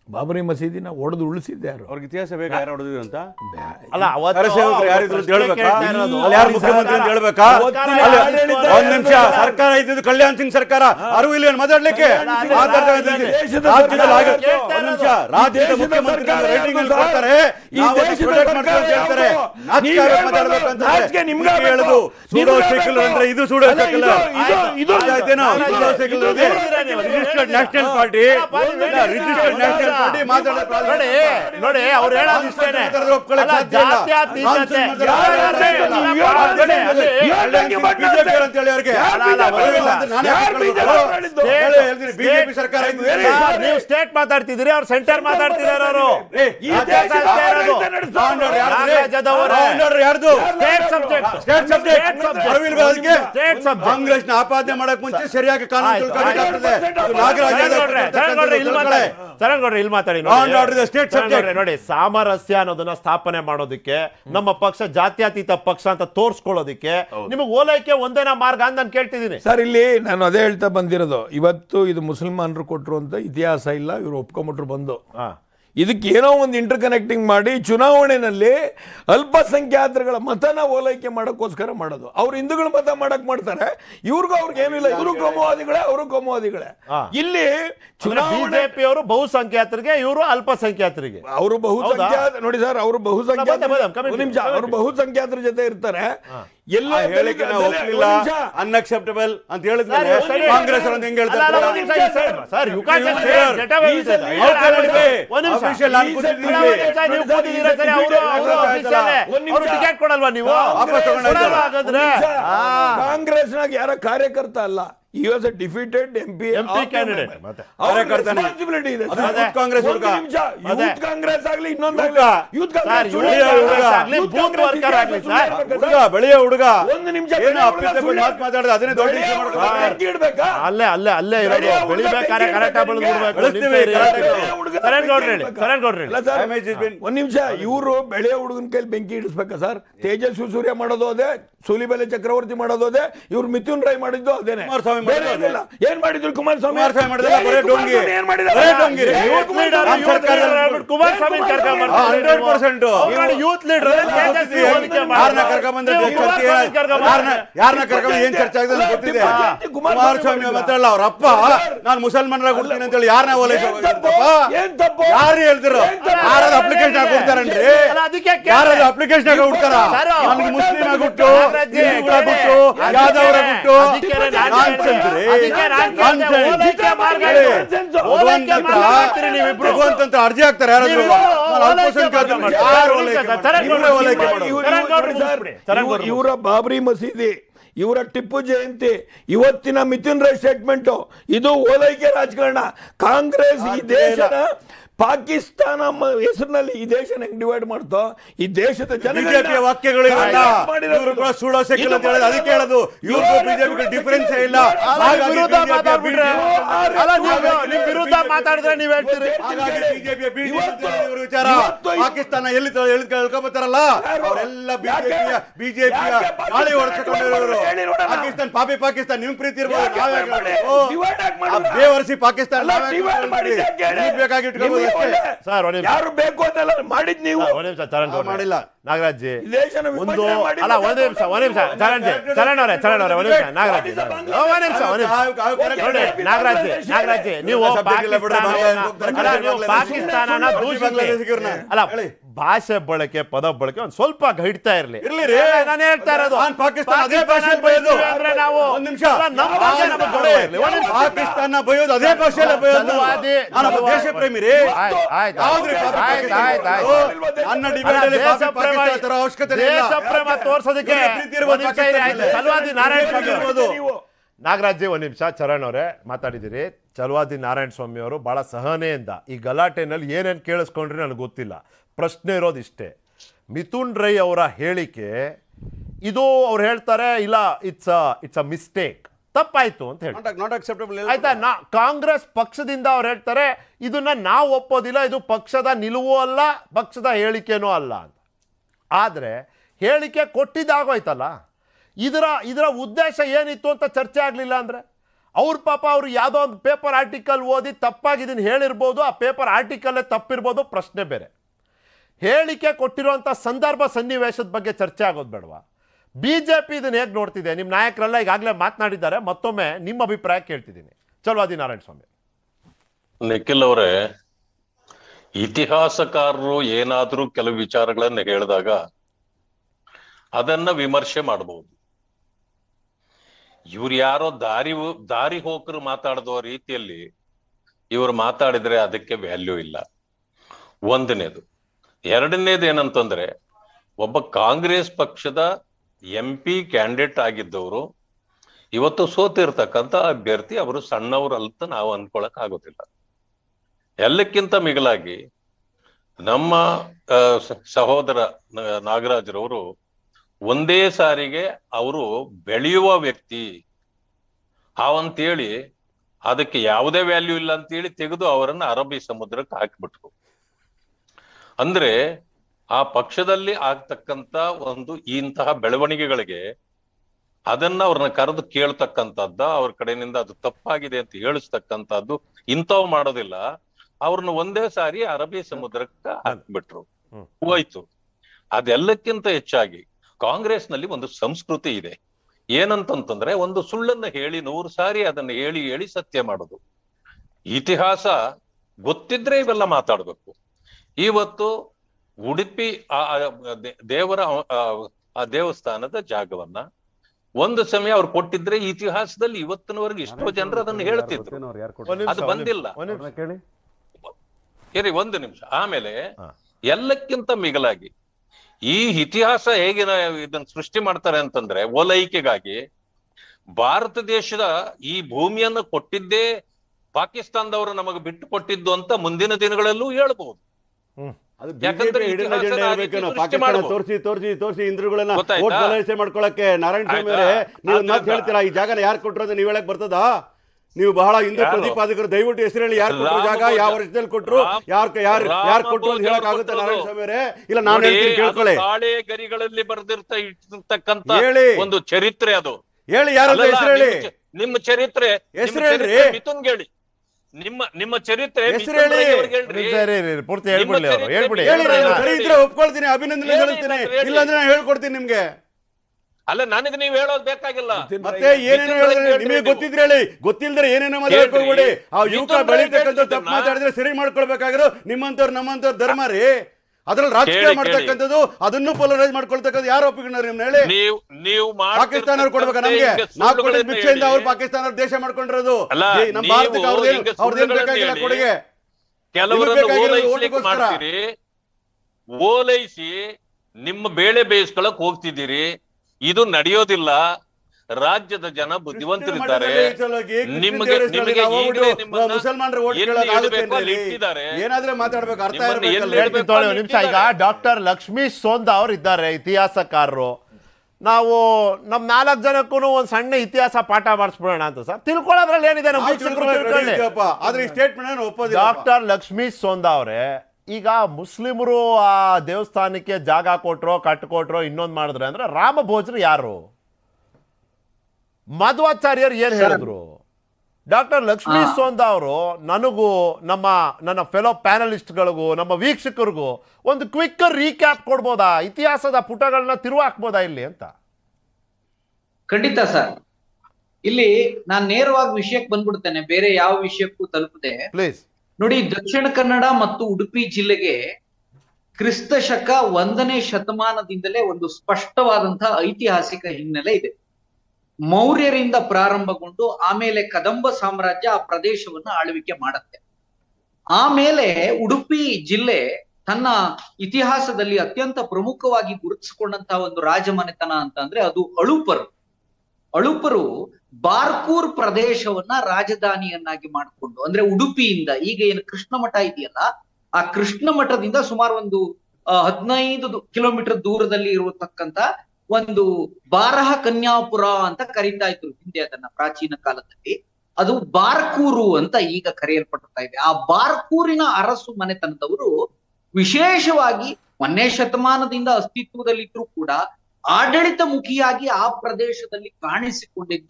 ಬಾಬರಿ ಮಸೀದಿನ ಒಡೆದು ಉಳಿಸಿದ್ದೆ ಯಾರು ಅವ್ರಿಗೆ ಇತಿಹಾಸ ಬೇಕಾ ಯಾರು ಹೊಡೆದಿದ್ರು ಅಂತ ಅಲ್ಲ ಅವತ್ತು ನರಸಿಂಹರು ಯಾರಿದ್ರು ಅಂತ ಪ್ರಶ್ನೆ ಹೇಳ್ಬೇಕಾ ಕೇಳ್ತಾ ಇರೋದು. ಅಲ್ಲಿ ಯಾರು ಮುಖ್ಯಮಂತ್ರಿ ಅಂತ ಹೇಳ್ಬೇಕಾ ಅವತ್ತಿನ ಅಲ್ಲಿ ಆಡಳಿತ ಒಂದ್ ನಿಮಿಷ ಸರ್ಕಾರ ಇದ್ದಿದ್ದು ಕಲ್ಯಾಣ್ ಸಿಂಗ್ ಸರ್ಕಾರ ಅರಿವು ಇಲ್ಲ ಮಾತಾಡ್ಲಿಕ್ಕೆ ಮಾತಾಡ್ತಾ ಇದ್ದೀನಿ. ದೇಶದ ರಾಜ್ಯದಲ್ಲಿ ಹಾಗೆ ಕೇಳ್ತಾ ಒಂದ್ ನಿಮಿಷ ಇರೋದು. ರಾಜ್ಯದ ದೇಶದ ಮುಖ್ಯಮಂತ್ರಿ ಸರ್ಕಾರ ರೇಟಿಂಗ್ ಅಲ್ಲಿ ಯಾವುದು ಕೊಡ್ತಾರೆ ಈ ನಾವು ಅದಕ್ಕೆ ದೇಶದ protect ಮಾಡ್ತೀವಿ ಅಂತ ಸರ್ಕಾರ ಹೇಳ್ತಾರೆ ಯಾವುದು? ನಾಚಿಕೆ ನೀವು ಆಗುತ್ತೆ ಹೇಳ್ಬೇಕು. ಮಾತಾಡ್ಬೇಕಂತಂದ್ರೆ. ನಾಚಿಕೆ ನಿಮ್ಗೆ ಹೀಗೆ ಹೇಳುದು ಆಗ್ಬೇಕು. ಸೂಡೋ ನಿಮ್ಗೆ ಸೈಕಲ್ ಆಗ್ಬೇಕು. ಅಂದ್ರೆ ಇದು ಸೂಡೋ ಅಲ್ಲ, ಸೈಕಲ್ ಇದು- ಇದು- ಇದು- ಆಯ್ತೇನೋ ಇದು- ಸೂಡೋ ಸೈಕಲ್ ಇದು- ಇದು- registered national party registered national party ಮಾತಾಡೋದು ನೋಡಿ ನೋಡಿ ಅವ್ರು ಹೇಳೋದು ಇಷ್ಟೇನೆ ಮಾತಾಡಿದ್ರೆ ಒಪ್ಕೊಳ್ಳೋಕೆ ಅಲ್ಲ, ಸಾಧ್ಯ ಇಲ್ಲ. ಜಾತ್ಯತೀತತೆ. ನಾನ್ಸೆನ್ಸ್ ಯಾರು ಮಾತಾಡೋದು ಹೇಳ್ತಾರೆ? ಸಾಧ್ಯ ಇಲ್ಲ. ನೀವು ಯಾರು ಅಲ್ಲಿ ಹೇಳ್ತಾರೆ? ಅಲ್ಲಿ ಹೇಳ್ದಂಗೆ ಅಲ್ಲಿ ಮಾತಾಡ್ತಾರೆ. BJP ಅಂತ ಹೇಳಿ ಅವ್ರಿಗೆ. ಯಾರು ಅಲ್ಲ, ಅಲ್ಲ, BJP ಅಲ್ಲ, ಅಂತ ನಾನೇ ಯಾರು ಹೇಳ್ಕೊಳ್ಳೋದು. BJP ಹೇಳಿದ್ದು? ಹೇಳಿ, ಹೇಳ್ತೀನಿ, BJP ಸರ್ಕಾರ ಇದು ಬೇರೆ. ಸರ್, ನೀವು ಸ್ಟೇಟ್ ಮಾತಾಡ್ತಿದ್ರಿ ಅವ್ರು ಸೆಂಟರ್ ಮಾತಾಡ್ತಿದಾರೆ ಅವರು ಏ, ಈ ಆ ದೇಶದ ದೇಶ ಆಡಳಿತ ಯಾರ್ದು? ನಡೆಸ್ತಾ Law and order ಯಾರ್ದು? ನಾಗರಾಜದವರೇ. Law and order ಯಾರ್ದು? State subject State subject. ಅರಿವಿಲ್ವಾ ಅದಕ್ಕೆ? ಸ್ಟೇಟ್ ಸಬ್ಜೆಕ್ಟ್ ಕಾಂಗ್ರೆಸ್ನ ಆಪಾದನೆ ಮಾಡಕ್ ಮುಂಚೆ ಸರಿಯಾಗಿ ಕಾನೂನು ಆಯ್ತು, ತಿಳ್ಕೊಬೇಕಾಗ್ತದೆ ಆಯ್ತು. ಇದು ನಾಗರಾಜ ಚರಣಗೌಡ್ರೆ, ಚರಣಗೌಡ್ರೆ, ಇಲ್ಲಿ ಮಾತಾಡಿ. ಚರಣಗೌಡ್ರೆ, ಇಲ್ಲಿ ಮಾತಾಡಿ ನೋಡಿ. Law and order is a state subject. ಚರಣಗೌಡ್ರೆ, ನೋಡಿ ಸಾಮರಸ್ಯ ಅನ್ನೋದನ್ನ ಸ್ಥಾಪನೆ ಮಾಡೋದಕ್ಕೆ ನಮ್ಮ ಪಕ್ಷ ಜಾತ್ಯತೀತ ಪಕ್ಷ ಅಂತ ತೋರ್ಸ್ಕೊಳ್ಳೋದಕ್ಕೆ ನಿಮಗೆ ಓಲೈಕೆ ಒಂದೇನಾ ಮಾರ್ಗ ಅಂತ ನಾನು ಕೇಳ್ತಿದ್ದೀನಿ ಸರ್ ಇಲ್ಲಿ ನಾನು ಅದೇ ಹೇಳ್ತಾ ಬಂದಿರೋದು ಇವತ್ತು ಇದು ಮುಸಲ್ಮಾನರು ಕೊಟ್ಟರು ಅಂತ ಇತಿಹಾಸ ಇಲ್ಲ ಇವರು ಒಪ್ಕೊಂಬಿಟ್ರು ಬಂದು ಹಾ. ಇದಕ್ಕೆ ಏನೋ ಒಂದು ಇಂಟರ್ ಕನೆಕ್ಟಿಂಗ್ ಮಾಡಿ ಚುನಾವಣೆಯಲ್ಲಿ ಅಲ್ಪಸಂಖ್ಯಾತರುಗಳ ಮತನ ಓಲೈಕೆ ಮಾಡೋಕ್ಕೋಸ್ಕರ ಮಾಡೋದು ಅವ್ರು ಹಿಂದೂಗಳ ಮತ ಮಾಡಕ್ ಮಾಡ್ತಾರೆ ಇವ್ರಿಗೂ ಅವ್ರಿಗೆ ಏನಿಲ್ಲ ಇವರು ಕೋಮುವಾದಿಗಳೇ ಅವರು ಕೋಮುವಾದಿಗಳೇ ಹಾ. ಇಲ್ಲಿ ಚುನಾವಣೆ ಬಿಜೆಪಿ ಅವರು ಬಹುಸಂಖ್ಯಾತರಿಗೆ ಇವರು ಅಲ್ಪಸಂಖ್ಯಾತರಿಗೆ ಅವರು ಬಹುಸಂಖ್ಯಾತ ನೋಡಿ ಸರ್ ಅವರು ಬಹುಸಂಖ್ಯಾತ ಬಂದೆ, ಬಂದೆ, come in, ಒಂದು ನಿಮಿಷ come in. ಅವರು ಬಹುಸಂಖ್ಯಾತರ ಜೊತೆ ಇರ್ತಾರೆ ಎಲ್ಲ ಆ ಹೇಳಿಕೆ ನಾವು ದಲಿತ- ಒಪ್ಲಿಲ್ಲ ಒಂದು ನಿಮಿಷ. ಅನ್ಅಕ್ಸೆಪ್ಟಬಲ್ ಅಂತ ಹೇಳಿದ್ಮೇಲೆ ಸರಿ, ಸರಿ. ಕಾಂಗ್ರೆಸ್ ಅವ್ರು ಹೆಂಗ್ ಅಲ್ಲ, ಅಲ್ಲ, ಒಂದ್ ನಿಮಿಷ, ಹೇಳ್ತಾರೆ ಈ side, sir, you can't just say Sir, get away ಈ with side, it. ಈ ಅವ್ರು side ಹೇಳಿದ್ರೆ, ನೋಡಿ. ಒಂದ್ ನಿಮಿಷ. Official ನಾನು ಈ ಕೂತಿದ್ದೀನಿ. ಅಲ್ಲ, ಒಂದ್ ನಿಮಿಷ, ನೀವು ಕೂತಿದ್ದೀರಾ ಸರಿ, ಅವರು ಅವರು official ಏ. ಒಂದ್ ನಿಮಿಷ. ಅವ್ರು ಟಿಕೆಟ್ ಕೊಡಲ್ವಾ ನೀವು ವಾಪಸ್ ತಗೊಂಡು ಕೊಡಲ್ವಾ ಹಾಗಾದ್ರೆ ಆ. ಕಾಂಗ್ರೆಸ್ನಾಗ ಯಾರ ಕಾರ್ಯಕರ್ತ ಅಲ್ಲ he was a defeated M P MP candidate. ಮತ್ತೆ? ಕಾರ್ಯಕರ್ತಾನೆ. ರೆಸ್ಪಾನ್ಸಿಬಿಲಿಟಿ ಇದೆ ಅದು ಸರ್. ಯೂತ್ ಕಾಂಗ್ರೆಸ್ ಒಂದು ಹುಡುಗ. ನಿಮಿಷ ಅದೇ. ಯೂತ್ ಕಾಂಗ್ರೆಸ್ ಆಗ್ಲಿ ಇನ್ನೊಂದಾಗ್ಲಿ ಹುಡುಗ. ಯೂತ್ ಸರ್, ಕಾಂಗ್ರೆಸ್ ಯೂತ್ ಹುಡುಗ, ಕಾಂಗ್ರೆಸ್ ಹುಡುಗ. ಆಗ್ಲಿ, ಯೂತ್ ಬೂತ್ ಕಾಂಗ್ರೆಸ್ ವರ್ಕರ್ ಆಗ್ಲಿ ಸುಳ್ಳು ಸರ್. ಹೇಳ್ಬೇಕಾ ಹುಡುಗ ಬೆಳೆಯ ಹುಡುಗ ಒಂದು ನಿಮಿಷ ಏನು ಬೆಳೆಯ ಅಪ್ಪಿತಪ್ಪ ಹುಡುಗ ಸುಳ್ಳು ಮಾತು ಮಾತಾಡಿದ್ರೆ ಅದನ್ನೇ ದೊಡ್ಡ ಬೆಳೆಯ ವಿಷಯ ಹುಡುಗ ಮಾಡ್ಕೊಂಡು ಬೆಂಕಿ ಇಡ್ಬೇಕಾ? ಅಲ್ಲೇ ಅಲ್ಲೇ ಅಲ್ಲೇ ಇರೋದು ಬೆಳೆಯ ಹುಡುಗ ಬೆಳಿಬೇಕಾರೆ ಬೆಂಕಿ ಕರೆಕ್ಟ್ ಆಗಿ ಇಡ್ಬೇಕು. ಬೆಳೆದ್ಬಿಡ್ಬೇಕು ಬೆಳೆಸ್ತೀವಿ, correct ಆಗಿ. ಬೆಳೆಯ ಹುಡುಗ ಸರಣ್ ಗೌಡ್ರು ಹೇಳಿ ಬೆಂಕಿ ಸರಣ್ ಗೌಡ್ರು ಹೇಳಿ ಅಲ್ಲ ಸರ್, Damage has been- ಒಂದ್ ನಿಮಿಷ ಇವರು ಬೆಳೆಯ ಹುಡುಗನ ಕೈಲಿ ಬೆಂಕಿ ಇಡಿಸ್ಬೇಕಾ ಸರ್ ತೇಜಸ್ವಿ ಸೂರ್ಯ ಮಾಡೋದು ಅದೇ ಸೂಲಿಬೆಲೆ ಚಕ್ರವರ್ತಿ ಮಾಡೋದು ಅದೇ ಇವ್ರು ಮಿಥುನ್ ರೈ ಮಾಡಿದ್ದು ಅದೇನೆ ಕುಮಾರಸ್ವಾಮಿ ಬೇರೆ ಮಾಡಿದ್ದು ಏನಿಲ್ಲ. ಏನ್ ಮಾಡಿದ್ರು ಕುಮಾರಸ್ವಾಮಿ ಕುಮಾರಸ್ವಾಮಿ ಮಾಡಿದ್ದಲ್ಲ, ಏನ್ ಬರೇ ಕುಮಾರಸ್ವಾಮಿ ಡೊಂಗಿ. ಏನ್ ಮಾಡಿದ್ದಾರೆ? ಬರೇ ಡೊಂಗಿ. ಏನ್ ಯೂತ್ ಲೀಡರ್ ನಮ್ಮ ಸರ್ಕಾರದಲ್ಲಿ ಹೇಳ್ಬಿಟ್ಟು ಕುಮಾರಸ್ವಾಮಿ ಕರ್ಕೊಂಡ್ ಆ, 100%. ಯೂತ್ ಲೀಡರ್ ತೇಜಸ್ವಿ ಹೋಲಿಕೆ ಯಾರನ್ನ ಕರ್ಕೊಂಡ್ಬಂದ್ರೆ ನೀವು ಚರ್ಚೆ ಕುಮಾರಸ್ವಾಮಿ ಕರ್ಕೊಂಡ್ ಯಾರನ್ನ ಯಾರನ್ನ ಕರ್ಕೊಂಡ್ ಏನ್ ಚರ್ಚೆ ಆಗಿದೆ ಅಂತ ಗೊತ್ತಿದೆ ಟಿಪ್ಪು ಜಯಂತಿ ಕುಮಾರಸ್ವಾಮಿ ಕುಮಾರಸ್ವಾಮಿ ಮಾತಾಡಲ್ಲ ಅವ್ರ ಅಪ್ಪ ನಾನು ಮುಸಲ್ಮಾನರಾಗ ಹುಡ್ತೀನಿ ಅಂತ ಹೇಳಿ ಯಾರನ್ನ ಓಲೈಕೆ ಏನ್ ತಪ್ಪು? ಏನ್ ತಪ್ಪು? ಯಾರು ಹೇಳ್ತಿರೋ ಏನ್ ತಪ್ಪು? ಯಾರಾದ ಅಪ್ಲಿಕೇಶನ್ ಹಾಕಿ ಹುಡ್ತಾರನ್ರಿ ಅಲ್ಲ, ಅದಕ್ಕೆ ಕೇಳ್ದೆ. ಯಾರಾದ ಅಪ್ಲಿಕೇಶನ್ ಹಾಕಿ ಹುಡ್ತಾರ ಸರ್, ನಮ್ಗೆ ಮುಸ್ಲಿಂ ಆಗ್ಬಿಟ್ಟು ನಾಗರಾಜ್ ಹಿಂದೂಗಳ ಕೇಳಿ. ಬಿಟ್ಟು ಅದಕ್ಕೆ- ಯಾದವರ ಬಿಟ್ಟು ಅದಕ್ಕೆ ನಾನು Nonsense ಹೇಳ್ದೆ. ರೀ. ಅದಕ್ಕೆ ನಾನು ಕೇಳ್ದೆ, Nonsense. ಓಲೈಕೆ ಮಾರ್ಗ ಹೇಳಿ. ಇದೆ. ಓಲೈಕೆ ಭಗವಂತ ಮಾರ್ಗ ಹಾಕ್ತೀರಿ ನೀವಿಬ್ರು. ಭಗವಂತ ಅಂತ ಅರ್ಜಿ ಹಾಕ್ತಾರೆ ಯಾರಾದ್ರೂ ನೀವು ನಾನು ಓಲೈಕೆ ಅಲ್ಪಸಂಖ್ಯಾತ ಮಾಡಿ. ಯಾರು ಓಲೈಕೆ ಸರ್, ಮಾಡ್ತಾರೆ? ಸರ್, ನೀವೇ ಓಲೈಕೆ ನಿಮ್ಮ- ಮಾಡೋದು. ಇವ್ರು- ಚರಣ್ ಇವ್ರು ಗೌಡ್ರು ನೋಡಿ ಸರ್, ಮುಗಿಸ್ಬಿಡಿ. ಚರಣ್ ಇವ್ರು- ಗೌಡ್ರು ಇವರ ಬಾಬ್ರಿ ಮಸೀದಿ ಇವರ ಟಿಪ್ಪು ಜಯಂತಿ ಇವತ್ತಿನ ಮಿಥುನ್ ರೈ ಸ್ಟೇಟ್ಮೆಂಟ್ ಇದು ಓಲೈಕೆ ರಾಜಕಾರಣ ಕಾಂಗ್ರೆಸ್ ಈ ದೇಶದ ಪಾಕಿಸ್ತಾನ ಮ- ಹೆಸರಿನಲ್ಲಿ ಈ ದೇಶನ ಹೆಂಗ್ ಡಿವೈಡ್ ಮಾಡ್ತೋ ಈ ದೇಶದ ಬಿಜೆಪಿಯ ವಾಕ್ಯಗಳು ಇರಲ್ಲ ಇವರು ಕೂಡ ಸುಡೋ ಸೆಕ್ಯುಲ್ ಅಂತ ಹೇಳೋದು ಅದಕ್ಕೆ ಹೇಳೋದು ಇವ್ರಿಗೂ ಬಿಜೆಪಿ ಡಿಫರೆನ್ಸ್ ಇಲ್ಲ ಅಲ್ಲ, ಹಾಗಾಗಿ ವಿರುದ್ಧ BJP ಯ ಮಾತಾಡ್ಬಿಟ್ರೆ BJP ಅಲ್ಲ ನೀವು ನಿಮ್ ವಿರುದ್ಧ ಮಾತಾಡಿದ್ರೆ ನೀವ್ ಹೇಳ್ತೀರಿ ಹಾಗಾಗಿ ಬಿಜೆಪಿಯ ಇವತ್ತು- ಇವರು ವಿಚಾರ ಇವತ್ತು- ಪಾಕಿಸ್ತಾನ ಎಲ್ಲಿ ಹೇಳ್ಕೊಬತ್ತಾರಲ್ಲ ಅವರೆಲ್ಲ ಬಿಜೆಪಿಯ ಯಾಕೆ? ಬಿಜೆಪಿಯ ಯಾಕೆ ಗಾಳಿ ಪಾಕಿಸ್ತಾನ ಹೊಡೆದುಕೊಂಡಿರೋರು ಹೇಳಿ ನೋಡೋಣ. ಪಾಕಿಸ್ತಾನ ಪಾಪಿ ಪಾಕಿಸ್ತಾನ ನಿಮ್ ಪ್ರೀತಿ ಇರ್ಬೋದು ಯಾಕೆ ನಾವೇ ಮಾಡಿ? ಹೇಳ್ಬೋದು. Divide ಯಾಕೆ ಆ ಮಾಡೋಣ? ಬೇವರ್ಸಿ ಪಾಕಿಸ್ತಾನ ಅಲ್ಲ, ನಾವೇ divide ಮಾಡಿ ಹೇಳ್ತೀವಿ. ಯಾಕೆ ಹೇಳಿ? ನಿಮ್ಗೆ ಬೇಕಾಗಿ ಇಟ್ಕೊಬೋದು ನಿಮ್ಗೆ ಅಷ್ಟೇ ಒಳ್ಳೆ- ಸರ್, ಒಂದ್ ನಿಮಿಷ. ಯಾರು ಬೇಕು ಅಂತೆಲ್ಲ ಮಾಡಿದ್ ನೀವು ಒಂದ್ ನಿಮಿಷ ಚರಣ್ ಗೌಡ್ರೆ. ಮಾಡಿಲ್ಲ. ನಾಗರಾಜ್ ಜಿ ಈ ದೇಶನ ಒಂದು ವಿಭಜನೆ ಮಾಡಿ ಅಲ್ಲ ಒಂದ್ ನಿಮಿಷ ಒಂದ್ ನಿಮಿಷ ಚರಣ್ ಜಿ ಚರಣ್ ಅವರೇ ಚರಣ್ ಅವರೇ ಒಂದ್ ನಿಮಿಷ ನಾಗರಾಜ್ ಜಿ ಒಂದ್ ನಿಮಿಷ ಒಂದ್ ನಿಮಿಷ ನೋಡಿ ನಾಗರಾಜ್ ಜಿ ನಾಗರಾಜ್ ಜಿ ನೀವು ಎಲ್ಲ subject ಇಲ್ಲ ಬಿಡ್ರಿ, ಪಾಕಿಸ್ತಾನವನ್ನ- ಹೋಗ್ತಾರೆ, ಅಲ್ಲ, ನೀವು ಬಾಂಗ್ಲಾದೇಶ. ಪಾಕಿಸ್ತಾನನ ಸುಳ್ಳು ದೂಷಿಸಿ ಬಾಂಗ್ಲಾದೇಶಕ್ಕೆ ಇವ್ರನ್ನ. ಅಲ್ಲ ಹೇಳಿ. ಭಾಷೆ ಬಳಕೆ ಪದ ಬಳಕೆ ಒಂದ್ ಸ್ವಲ್ಪ ಹಿಡ್ತಾ ಇರ್ಲಿ ಇರ್ಲಿ ರೀ. ನಾನು ಹೇಳ್ತಾ ಇರೋದು ನಾನ್ ಪಾಕಿಸ್ತಾನ ಅದೇ ಪಾಕಿಸ್ತಾನ ಭಾಷೆಯಲ್ಲಿ ಬೈಯೋದು. ಅಂದ್ರೆ ನಾವು ಒಂದ್ ನಿಮಿಷ ಅಲ್ಲ, ನಮ್ಮ ಬಗ್ಗೆ ನಮಗೆ ಗೌರವ ಇರ್ಲಿ. ಒಂದ್ ನಿಮಿಷ. ಪಾಕಿಸ್ತಾನ ಬೈಯೋದು ಅದೇ ಭಾಷೆಯಲ್ಲ ಬೈಯೋದು ನಾನು. ಜಲವಾದಿ, ನಾನು ಒಬ್ಬ ಜಲವಾದಿ. ದೇಶ ಪ್ರೇಮಿ ರೀ ಆಯ್ತು, ಆಯ್ತು, ಯಾವ್ದ್ರಿ ಆಯ್ತು, ಪಾಪಿ ಆಯ್ತು, ಪಾಕಿಸ್ತಾನ ಆಯ್ತು, ಆಯ್ತು. ಬೈಯೋದು? ನನ್ನ ಅಲ್ಲ, ಡಿಬೇಟ್ ಅಲ್ಲಿ ದೇಶ ಪಾಪಿ ಪ್ರೇಮ ಪಾಕಿಸ್ತಾನ ತರ ಅವಶ್ಯಕತೆ ಇಲ್ಲ ದೇಶ ಪ್ರೇಮ ತೋರ್ಸೋದಕ್ಕೆ ಇವ್ರಿಗೆ ಪ್ರೀತಿ ಇರ್ಬೋದು ಒಂದ್ ನಿಮಿಷ ಇರಿ, ಆಯ್ತು. ಪಾಕಿಸ್ತಾನದಲ್ಲಿ. ಸಲ್ವಾದಿ ನಾರಾಯಣ ಸ್ವಾಮಿ ಇರ್ಬೋದು. ಅವರು. ನಾಗರಾಜ್ ಜಿ ಒಂದ್ ನಿಮಿಷ ಚರಣ್ ಅವರೇ ಮಾತಾಡಿದಿರಿ ಚಲವಾದಿ ನಾರಾಯಣ ಸ್ವಾಮಿ ಅವರು ಬಹಳ ಸಹನೆಯಿಂದ ಈ ಗಲಾಟೆನಲ್ಲಿ ಏನೇನು ಕೇಳಿಸ್ಕೊಂಡ್ರಿ ನನಗೆ ಗೊತ್ತಿಲ್ಲ ಪ್ರಶ್ನೆ ಇರೋದು ಇಷ್ಟೇ ಮಿಥುನ್ ರೈ ಅವರ ಹೇಳಿಕೆ ಇದು ಅವ್ರು ಹೇಳ್ತಾರೆ ಇಲ್ಲ ಇಟ್ಸ್ ಇಟ್ಸ್ ಅ ಮಿಸ್ಟೇಕ್ ತಪ್ಪಾಯ್ತು ಅಂತ ಹೇಳಿ ನಾಟ್ ಅಕ್ಸೆಪ್ಟಬಲ್ ಆಯ್ತಾ ನಾ ಕಾಂಗ್ರೆಸ್ ಪಕ್ಷದಿಂದ ಅವ್ರು ಹೇಳ್ತಾರೆ ಇದನ್ನ ನಾವು ಒಪ್ಪೋದಿಲ್ಲ ಇದು ಪಕ್ಷದ ನಿಲುವು ಅಲ್ಲ ಪಕ್ಷದ ಹೇಳಿಕೆನೂ ಅಲ್ಲ ಅಂತ ಆದರೆ ಹೇಳಿಕೆ ಕೊಟ್ಟಿದ್ದಾಗೋಯ್ತಲ್ಲ ಇದರ ಇದರ ಉದ್ದೇಶ ಏನಿತ್ತು ಅಂತ ಚರ್ಚೆ ಆಗಲಿಲ್ಲ ಅಂದರೆ ಅವ್ರ ಪಾಪ ಅವ್ರು ಯಾವುದೋ ಒಂದು ಪೇಪರ್ ಆರ್ಟಿಕಲ್ ಓದಿ ತಪ್ಪಾಗಿ ಇದನ್ನು ಹೇಳಿರ್ಬೋದು ಆ ಪೇಪರ್ ಆರ್ಟಿಕಲ್ಲೇ ತಪ್ಪಿರ್ಬೋದು ಪ್ರಶ್ನೆ ಬೇರೆ ಹೇಳಿಕೆ ಕೊಟ್ಟಿರುವಂಥ ಸಂದರ್ಭ ಸನ್ನಿವೇಶದ ಬಗ್ಗೆ ಚರ್ಚೆ ಆಗೋದು ಬೇಡವಾ ಬಿ ಜೆ ಪಿ ಇದನ್ನು ಹೇಗೆ ನೋಡ್ತಿದೆ ನಿಮ್ಮ ನಾಯಕರೆಲ್ಲ ಈಗಾಗಲೇ ಮಾತನಾಡಿದ್ದಾರೆ ಮತ್ತೊಮ್ಮೆ ನಿಮ್ಮ ಅಭಿಪ್ರಾಯ ಕೇಳ್ತಿದ್ದೀನಿ ಚಲವಾದಿ ನಾರಾಯಣ ಸ್ವಾಮಿ ನಿಖಿಲ್ ಅವರೇ ಇತಿಹಾಸಕಾರರು ಏನಾದ್ರೂ ಕೆಲವು ವಿಚಾರಗಳನ್ನ ಹೇಳಿದಾಗ ಅದನ್ನ ವಿಮರ್ಶೆ ಮಾಡಬಹುದು ಇವ್ರು ಯಾರೋ ದಾರಿ ದಾರಿ ಹೋಕರು ಮಾತಾಡದೋ ರೀತಿಯಲ್ಲಿ ಇವ್ರು ಮಾತಾಡಿದ್ರೆ ಅದಕ್ಕೆ ವ್ಯಾಲ್ಯೂ ಇಲ್ಲ ಒಂದನೇದು ಎರಡನೇದು ಏನಂತಂದ್ರೆ ಒಬ್ಬ ಕಾಂಗ್ರೆಸ್ ಪಕ್ಷದ ಎಂ ಪಿ ಕ್ಯಾಂಡಿಡೇಟ್ ಆಗಿದ್ದವರು ಇವತ್ತು ಸೋತಿರ್ತಕ್ಕಂಥ ಅಭ್ಯರ್ಥಿ ಅವರು ಸಣ್ಣವ್ರಲ್ತ ನಾವು ಅನ್ಕೊಳಕ್ ಆಗೋದಿಲ್ಲ ಎಲ್ಲಕ್ಕಿಂತ ಮಿಗಿಲಾಗಿ ನಮ್ಮ ಆ, ಸ- ಸಹೋದರ ನ- ನಾಗರಾಜ್ರವರು ಒಂದೇ ಸಾರಿಗೆ ಅವರು ಬೆಳೆಯುವ ವ್ಯಕ್ತಿ ಅವಂತೇಳಿ ಅದಕ್ಕೆ ಯಾವುದೇ ವ್ಯಾಲ್ಯೂ ಇಲ್ಲ ಅಂತೇಳಿ ತೆಗೆದು ಅವರನ್ನ ಅರಬ್ಬಿ ಸಮುದ್ರಕ್ಕೆ ಹಾಕಿಬಿಟ್ರು ಅಂದ್ರೆ ಆ ಪಕ್ಷದಲ್ಲಿ ಆಗ್ತಕ್ಕಂತ ಒಂದು ಇಂತಹ ಬೆಳವಣಿಗೆಗಳಿಗೆ ಅದನ್ನ ಅವ್ರನ್ನ ಕರೆದು ಕೇಳ್ತಕ್ಕಂಥದ್ದ ಅವ್ರ ಕಡೆಯಿಂದ ಅದು ತಪ್ಪಾಗಿದೆ ಅಂತ ಹೇಳಿಸ್ತಕ್ಕಂಥದ್ದು ಇಂಥವು ಮಾಡೋದಿಲ್ಲ ಅವ್ರನ್ನ ಒಂದೇ ಸಾರಿ ಅರಬ್ಬಿ ಸಮುದ್ರಕ್ಕೆ ಹಾಕ್ಬಿಟ್ರು ಹ್ಮ್. ಹೋಯ್ತು ಅದೆಲ್ಲಕ್ಕಿಂತ ಹೆಚ್ಚಾಗಿ ಕಾಂಗ್ರೆಸ್ನಲ್ಲಿ ಒಂದು ಸಂಸ್ಕೃತಿ ಇದೆ ಏನಂತಂತಂದ್ರೆ ಒಂದು ಸುಳ್ಳನ್ನ ಹೇಳಿ ನೂರು ಸಾರಿ ಅದನ್ನ ಹೇಳಿ ಹೇಳಿ ಸತ್ಯ ಮಾಡೋದು ಇತಿಹಾಸ ಗೊತ್ತಿದ್ರೆ ಇವೆಲ್ಲ ಮಾತಾಡ್ಬೇಕು ಇವತ್ತು ಉಡುಪಿ ಆ ಆ ದೇ- ದೇವರ ಆ, ಆ ದೇವಸ್ಥಾನದ ಜಾಗವನ್ನ ಒಂದು ಸಮಯ ಅವ್ರು ಕೊಟ್ಟಿದ್ರೆ ಇತಿಹಾಸದಲ್ಲಿ ಇವತ್ತಿನವರೆಗೆ ಎಷ್ಟೋ ಜನರು ಅದನ್ನ ಹೇಳ್ತಿದ್ರು ಒಂದ್ ನಿಮಿಷ, ಅದು ಒಂದ್ ಬಂದಿಲ್ಲ. ನಿಮಿಷ, ಒಂದ್ ನಿಮಿಷ. ಕೇಳಿ ಇರಿ ಒಂದು ನಿಮಿಷ ಆಮೇಲೆ ಹಾ. ಎಲ್ಲಕ್ಕಿಂತ ಮಿಗಿಲಾಗಿ ಈ ಇತಿಹಾಸ ಹೇಗೆ ನಾ- ಇದನ್ನ ಸೃಷ್ಟಿ ಮಾಡ್ತಾರೆ ಅಂತಂದ್ರೆ ಓಲೈಕೆಗಾಗಿ ಭಾರತ ದೇಶದ ಈ ಭೂಮಿಯನ್ನು ಕೊಟ್ಟಿದ್ದೇ ಪಾಕಿಸ್ತಾನದವರು ನಮಗೆ ಬಿಟ್ಟು ಕೊಟ್ಟಿದ್ದು ಅಂತ ಮುಂದಿನ ದಿನಗಳಲ್ಲೂ ಹೇಳ್ಬಹುದು ಅದು ಯಾಕಂದ್ರೆ ಬಿಜೆಪಿ ಹಿಡಿದ ಇತಿಹಾಸದ ಅಜೆಂಡಾ ಆ ಇರ್ಬೇಕೇನೋ ರೀತಿ ಪಾಕಿಸ್ತಾನ ಮಾಡ್ಬೋದು. ತೋರಿಸಿ ತೋರಿಸಿ ತೋರಿಸಿ ಹಿಂದ್ರುಗಳನ್ನ ಗೊತ್ತಾಯ್ತಾ? ಓಟ್ ಬಲೈಸೆ ಮಾಡ್ಕೊಳಕ್ಕೆ ನಾರಾಯಣ ಸ್ವಾಮಿ ಅವರೇ ಆಯ್ತಾ? ನೀವು ಮಾತು ಆದ್ರಿಂದ- ಹೇಳ್ತೀರಾ ಈ ಜಾಗನ ಯಾರು ಕೊಟ್ರು ಅಂತ ನೀವು ಹೇಳಕ್ ಬರ್ತದಾ ನೀವು ಬಹಳ ಹಿಂದೂ ಯಾರು? ಪ್ರತಿಪಾದಕರು ದಯವಿಟ್ಟು ಹೆಸರು ಹೇಳಿ ಯಾರು ಕೊಟ್ಟರು ಜಾಗ ರಾಮ ಯಾವ ಭೋಜ- ವರ್ಷದಲ್ಲಿ ಕೊಟ್ರು ರಾಮ- ಯಾರು ಯಾರು ಯಾರು ಕೊಟ್ರು ಅಂತ ರಾಮ ಹೇಳಕ್ ಆಗುತ್ತೆ ಭೋಜ ನಾರಾಯಣ ಕೊಟ್ರು. ಸ್ವಾಮಿ ಅವರೇ ಇಲ್ಲ ನಾನು ನೋಡಿ, ಹೇಳ್ತೀನಿ ಅದು ಕೇಳ್ಕೊಳ್ಳಿ ತಾಳೆ ಗರಿಗಳಲ್ಲಿ ಬರೆದಿರ್ತ ಇರ್ತಕ್ಕಂತ ಹೇಳಿ. ಒಂದು ಚರಿತ್ರೆ ಅದು ಹೇಳಿ ಯಾರಂತ ಅಲ್ಲಲ್ಲ, ಹೆಸರು ಹೇಳಿ ನಿಮ್ಮ ಚ- ನಿಮ್ಮ ಚರಿತ್ರೆ ನಿಮ್ಮ ಹೆಸ್ರು ಚರಿತ್ರೆ ಹೇಳ್ರಿ. ಮಿಥುನ್ ಹೇಳಿ ನಿಮ್ಮ ನಿಮ್ಮ ಚರಿತ್ರೆ ಹೆಸ್ರು ಮಿಥುನ್ ಹೇಳಿ. ರೈ ಅವ್ರಿಗೆ ಹೇಳ್ರಿ. ಸರಿ ಸರಿ, ಪೂರ್ತಿ ಹೇಳ್ಬಿಡ್ಲಿ ಅವರು ನಿಮ್ಮ ಹೇಳ್ಬಿಡಿ ಹೇಳಿ ಹೇಳ್ರಿ. ನಾನು ಸರಿ ಇದ್ರೆ ಒಪ್ಕೊಳ್ತೀನಿ ಅಭಿನಂದನೆ ಹೇಳಿ, ಹೇಳ್ತೀನಿ ಮತ್ತೆ ಹೇಳಿ. ಇಲ್ಲಾಂದ್ರೆ ನಾನು ಹೇಳ್ಕೊಡ್ತೀನಿ ನಿಮ್ಗೆ ಅಲ್ಲ ನನಗೆ ನೀವು ಹೇಳೋದು ಬೇಕಾಗಿಲ್ಲ ಮತ್ತೆ ಏನೇನು ಮಿಥುನ್ ಹೇಳಿದ್ರೆ ರೈ ನಿಮಗೆ ಹೇಳ್ರಿ ಗೊತ್ತಿದ್ರೆ ಹೇಳಿ ಗೊತ್ತಿಲ್ದ್ರೆ ಏನೇನೋ ಮಾತಾಡಕ್ ಹೇಳ್ರಿ. ಹೋಗ್ಬೇಡಿ ಆ ಯುವಕ ಮಿಥುನ್ ರೈ ಬೆಳೀತಕ್ಕಂಥ ತಪ್ಪು ಹೇಳ್ತಿದ್ದನ್ನ- ಮಾತಾಡಿದ್ರೆ ಸರಿ ಮಾಡ್ಕೊಳ್ಬೇಕಾಗಿರೋ ನಿಮ್ಮಂತವ್ರು ನಮ್ಮಂತವ್ರ ಧರ್ಮ ರೀ ಅದ್ರಲ್ಲಿ ರಾಜಕೀಯ ಕೇಳಿ, ಮಾಡ್ತಕ್ಕಂಥದ್ದು ಅದನ್ನು ಪೋಲರೈಸ್ ಮಾಡ್ಕೊಳ್ತಕ್ಕಂಥ ಯಾರು ಒಪ್ಪಿಕೊಂಡ್ರು ನಿಮ್ನ ಹೇಳಿ ನೀವು ನೀವು ಪಾಕಿಸ್ತಾನ ಅವ್ರು ಕೊಡ್ಬೇಕಾ ನಮ್ಗೆ ನಾವು ಕೊಟ್ಟಿದ್ದ ಭಿಕ್ಷೆಯಿಂದ ಅವ್ರು ಪಾಕಿಸ್ತಾನ ಅವ್ರು ದೇಶ ಮಾಡ್ಕೊಂಡಿರೋದು ಅಲ್ಲ, ಏ, ನಮ್ಮ ನೀವು ಭಾರತಕ್ಕೆ ಅವ್ರದ್ದೇನು ಹಿಂಗೆ ಅವ್ರದ್ದೇನು ಸುಳ್ಳುಗಳನ್ನ ಬೇಕಾಗಿಲ್ಲ ಹೇಳಿ, ಕೊಡುಗೆ ಕೆಲವರನ್ನು ನಿಮಗೆ ಬೇಕಾಗಿರೋದು ಓಲೈಸ್ಲಿಕ್ಕೆ ಓಟಿಗೋಸ್ಕರ. ಮಾಡ್ತೀರಿ ಓಲೈಸಿ ನಿಮ್ಮ ಬೇಳೆ ಬೇಯಿಸ್ಕೊಳಕ್ ಹೋಗ್ತಿದ್ದೀರಿ ಇದು ನಡೆಯೋದಿಲ್ಲ ರಾಜ್ಯದ ಜನ ಬುದ್ಧಿವಂತರಿದ್ದಾರೆ ನಿಮಗೆ ನಿಮಗೆ ಈಗಲೇ ನಿಮ್ಮನ್ನ ಮುಸಲ್ಮಾನರು ಓಟ್ ಎಲ್ಲಿ ಕೇಳೋಕ್ ಆಗುತ್ತೆ ಇಡ್ಬೇಕು ಅಲ್ಲಿ ಏನ್ರಿ? ಇಟ್ಟಿದ್ದಾರೆ. ಏನಾದ್ರೆ ಮಾತಾಡ್ಬೇಕು ಅರ್ಥ ನಿಮ್ಮನ್ನ ಎಲ್ಲಿ ಇರ್ಬೇಕಲ್ರಿ? ಇಡ್ಬೇಕು? ಹೇಳ್ತೀನಿ ತೊಗೊಳ್ಳಿ ಒಂದ್ ನಿಮಿಷ ಈಗ ಡಾಕ್ಟರ್ ಲಕ್ಷ್ಮೀಶ್ ಸೋಂದ ಅವ್ರು ಇದ್ದಾರೆ ಇತಿಹಾಸಕಾರರು ನಾವು ನಮ್ ನಾಲ್ಕು ಜನಕ್ಕೂ ಒಂದು ಸಣ್ಣ ಇತಿಹಾಸ ಪಾಠ ಮಾಡಿಸ್ಬಿಡೋಣ ಅಂತ ಸರ್ ತಿಳ್ಕೊಳ್ಳೋದ್ರಲ್ಲಿ ಏನಿದೆ ನಮ್ಮ ಆಯ್ತು, ವೀಕ್ಷಕರು ತಿಳ್ಕೊಳ್ಳಿ, ತಿಳ್ಕೊಳ್ಳಿ ಇದ್ದೀಯಪ್ಪ. ಆದ್ರೆ ಈ ಸ್ಟೇಟ್ಮೆಂಟ್ ಒಪ್ಪೋದಿಲ್ಲ ಡಾಕ್ಟರ್ ಲಕ್ಷ್ಮೀಶ್ ಸೋಂದ ಅವರೇ ಈಗ ಮುಸ್ಲಿಮರು ಆ ದೇವಸ್ಥಾನಕ್ಕೆ ಜಾಗ ಕೊಟ್ರೋ ಕಟ್ಕೊಟ್ರೋ ಇನ್ನೊಂದು ಮಾಡಿದ್ರೆ ಅಂದ್ರೆ ರಾಮ ಭೋಜರು ಯಾರು ಮಧ್ವಾಚಾರ್ಯರು ಏನ್ ಹೇಳಿದ್ರು ಡಾಕ್ಟರ್ ಲಕ್ಷ್ಮೀಶ್ ಸೋಂದ ಅವರು ನನಗೂ ನಮ್ಮ ನನ್ನ ಫೆಲೋ ಪ್ಯಾನಲಿಸ್ಟ್ಗಳಿಗೂ ನಮ್ಮ ವೀಕ್ಷಕರಿಗೂ ಒಂದು ಕ್ವಿಕ್ ರೀಕ್ಯಾಪ್ ಕೊಡ್ಬೋದಾ ಇತಿಹಾಸದ ಪುಟಗಳನ್ನ ತಿರುವು ಹಾಕ್ಬೋದಾ ಇಲ್ಲಿ ಅಂತ ಖಂಡಿತ ಸರ್ ಇಲ್ಲಿ ನಾನ್ ನೇರವಾಗಿ ವಿಷಯಕ್ಕೆ ಬಂದ್ಬಿಡ್ತೇನೆ ಬೇರೆ ಯಾವ ವಿಷಯಕ್ಕೂ ತಲುಪದೆ ಪ್ಲೀಸ್ ನೋಡಿ ದಕ್ಷಿಣ ಕನ್ನಡ ಮತ್ತು ಉಡುಪಿ ಜಿಲ್ಲೆಗೆ ಕ್ರಿಸ್ತ ಶಕ ಒಂದನೇ ಶತಮಾನದಿಂದಲೇ ಒಂದು ಸ್ಪಷ್ಟವಾದಂತಹ ಐತಿಹಾಸಿಕ ಹಿನ್ನೆಲೆ ಇದೆ ಮೌರ್ಯರಿಂದ ಪ್ರಾರಂಭಗೊಂಡು ಆಮೇಲೆ ಕದಂಬ ಸಾಮ್ರಾಜ್ಯ ಆ ಪ್ರದೇಶವನ್ನ ಆಳ್ವಿಕೆ ಮಾಡುತ್ತೆ ಆಮೇಲೆ ಉಡುಪಿ ಜಿಲ್ಲೆ ತನ್ನ ಇತಿಹಾಸದಲ್ಲಿ ಅತ್ಯಂತ ಪ್ರಮುಖವಾಗಿ ಗುರುತಿಸಿಕೊಂಡಂತಹ ಒಂದು ರಾಜಮನೆತನ ಅಂತ ಅಂದ್ರೆ ಅದು ಅಳುಪರು ಅಳುಪರು ಬಾರ್ಕೂರ್ ಪ್ರದೇಶವನ್ನ ರಾಜಧಾನಿಯನ್ನಾಗಿ ಮಾಡಿಕೊಂಡು ಅಂದ್ರೆ ಉಡುಪಿಯಿಂದ ಈಗ ಏನು ಕೃಷ್ಣ ಮಠ ಇದೆಯಲ್ಲ ಆ ಕೃಷ್ಣ ಮಠದಿಂದ ಸುಮಾರು ಒಂದು ಆ, ಹದಿನೈದು ದು- ಕಿಲೋಮೀಟರ್ ದೂರದಲ್ಲಿ ಇರತಕ್ಕಂತ ಒಂದು ಬಾರಹ ಕನ್ಯಾಪುರ ಅಂತ ಕರೀತಾ ಇದ್ರು ಹಿಂದೆ ಅದನ್ನ ಪ್ರಾಚೀನ ಕಾಲದಲ್ಲಿ ಅದು ಬಾರ್ಕೂರು ಅಂತ ಈಗ ಕರೆಯಲ್ಪಡ್ತಾ ಇದೆ ಆ ಬಾರ್ಕೂರಿನ ಅರಸು ಮನೆತನದವರು ವಿಶೇಷವಾಗಿ ಒಂದನೇ ಶತಮಾನದಿಂದ ಅಸ್ತಿತ್ವದಲ್ಲಿದ್ರು ಕೂಡ ಆಡಳಿತ ಮುಖಿಯಾಗಿ ಆ ಪ್ರದೇಶದಲ್ಲಿ ಕಾಣಿಸಿಕೊಂಡಿದ್ದು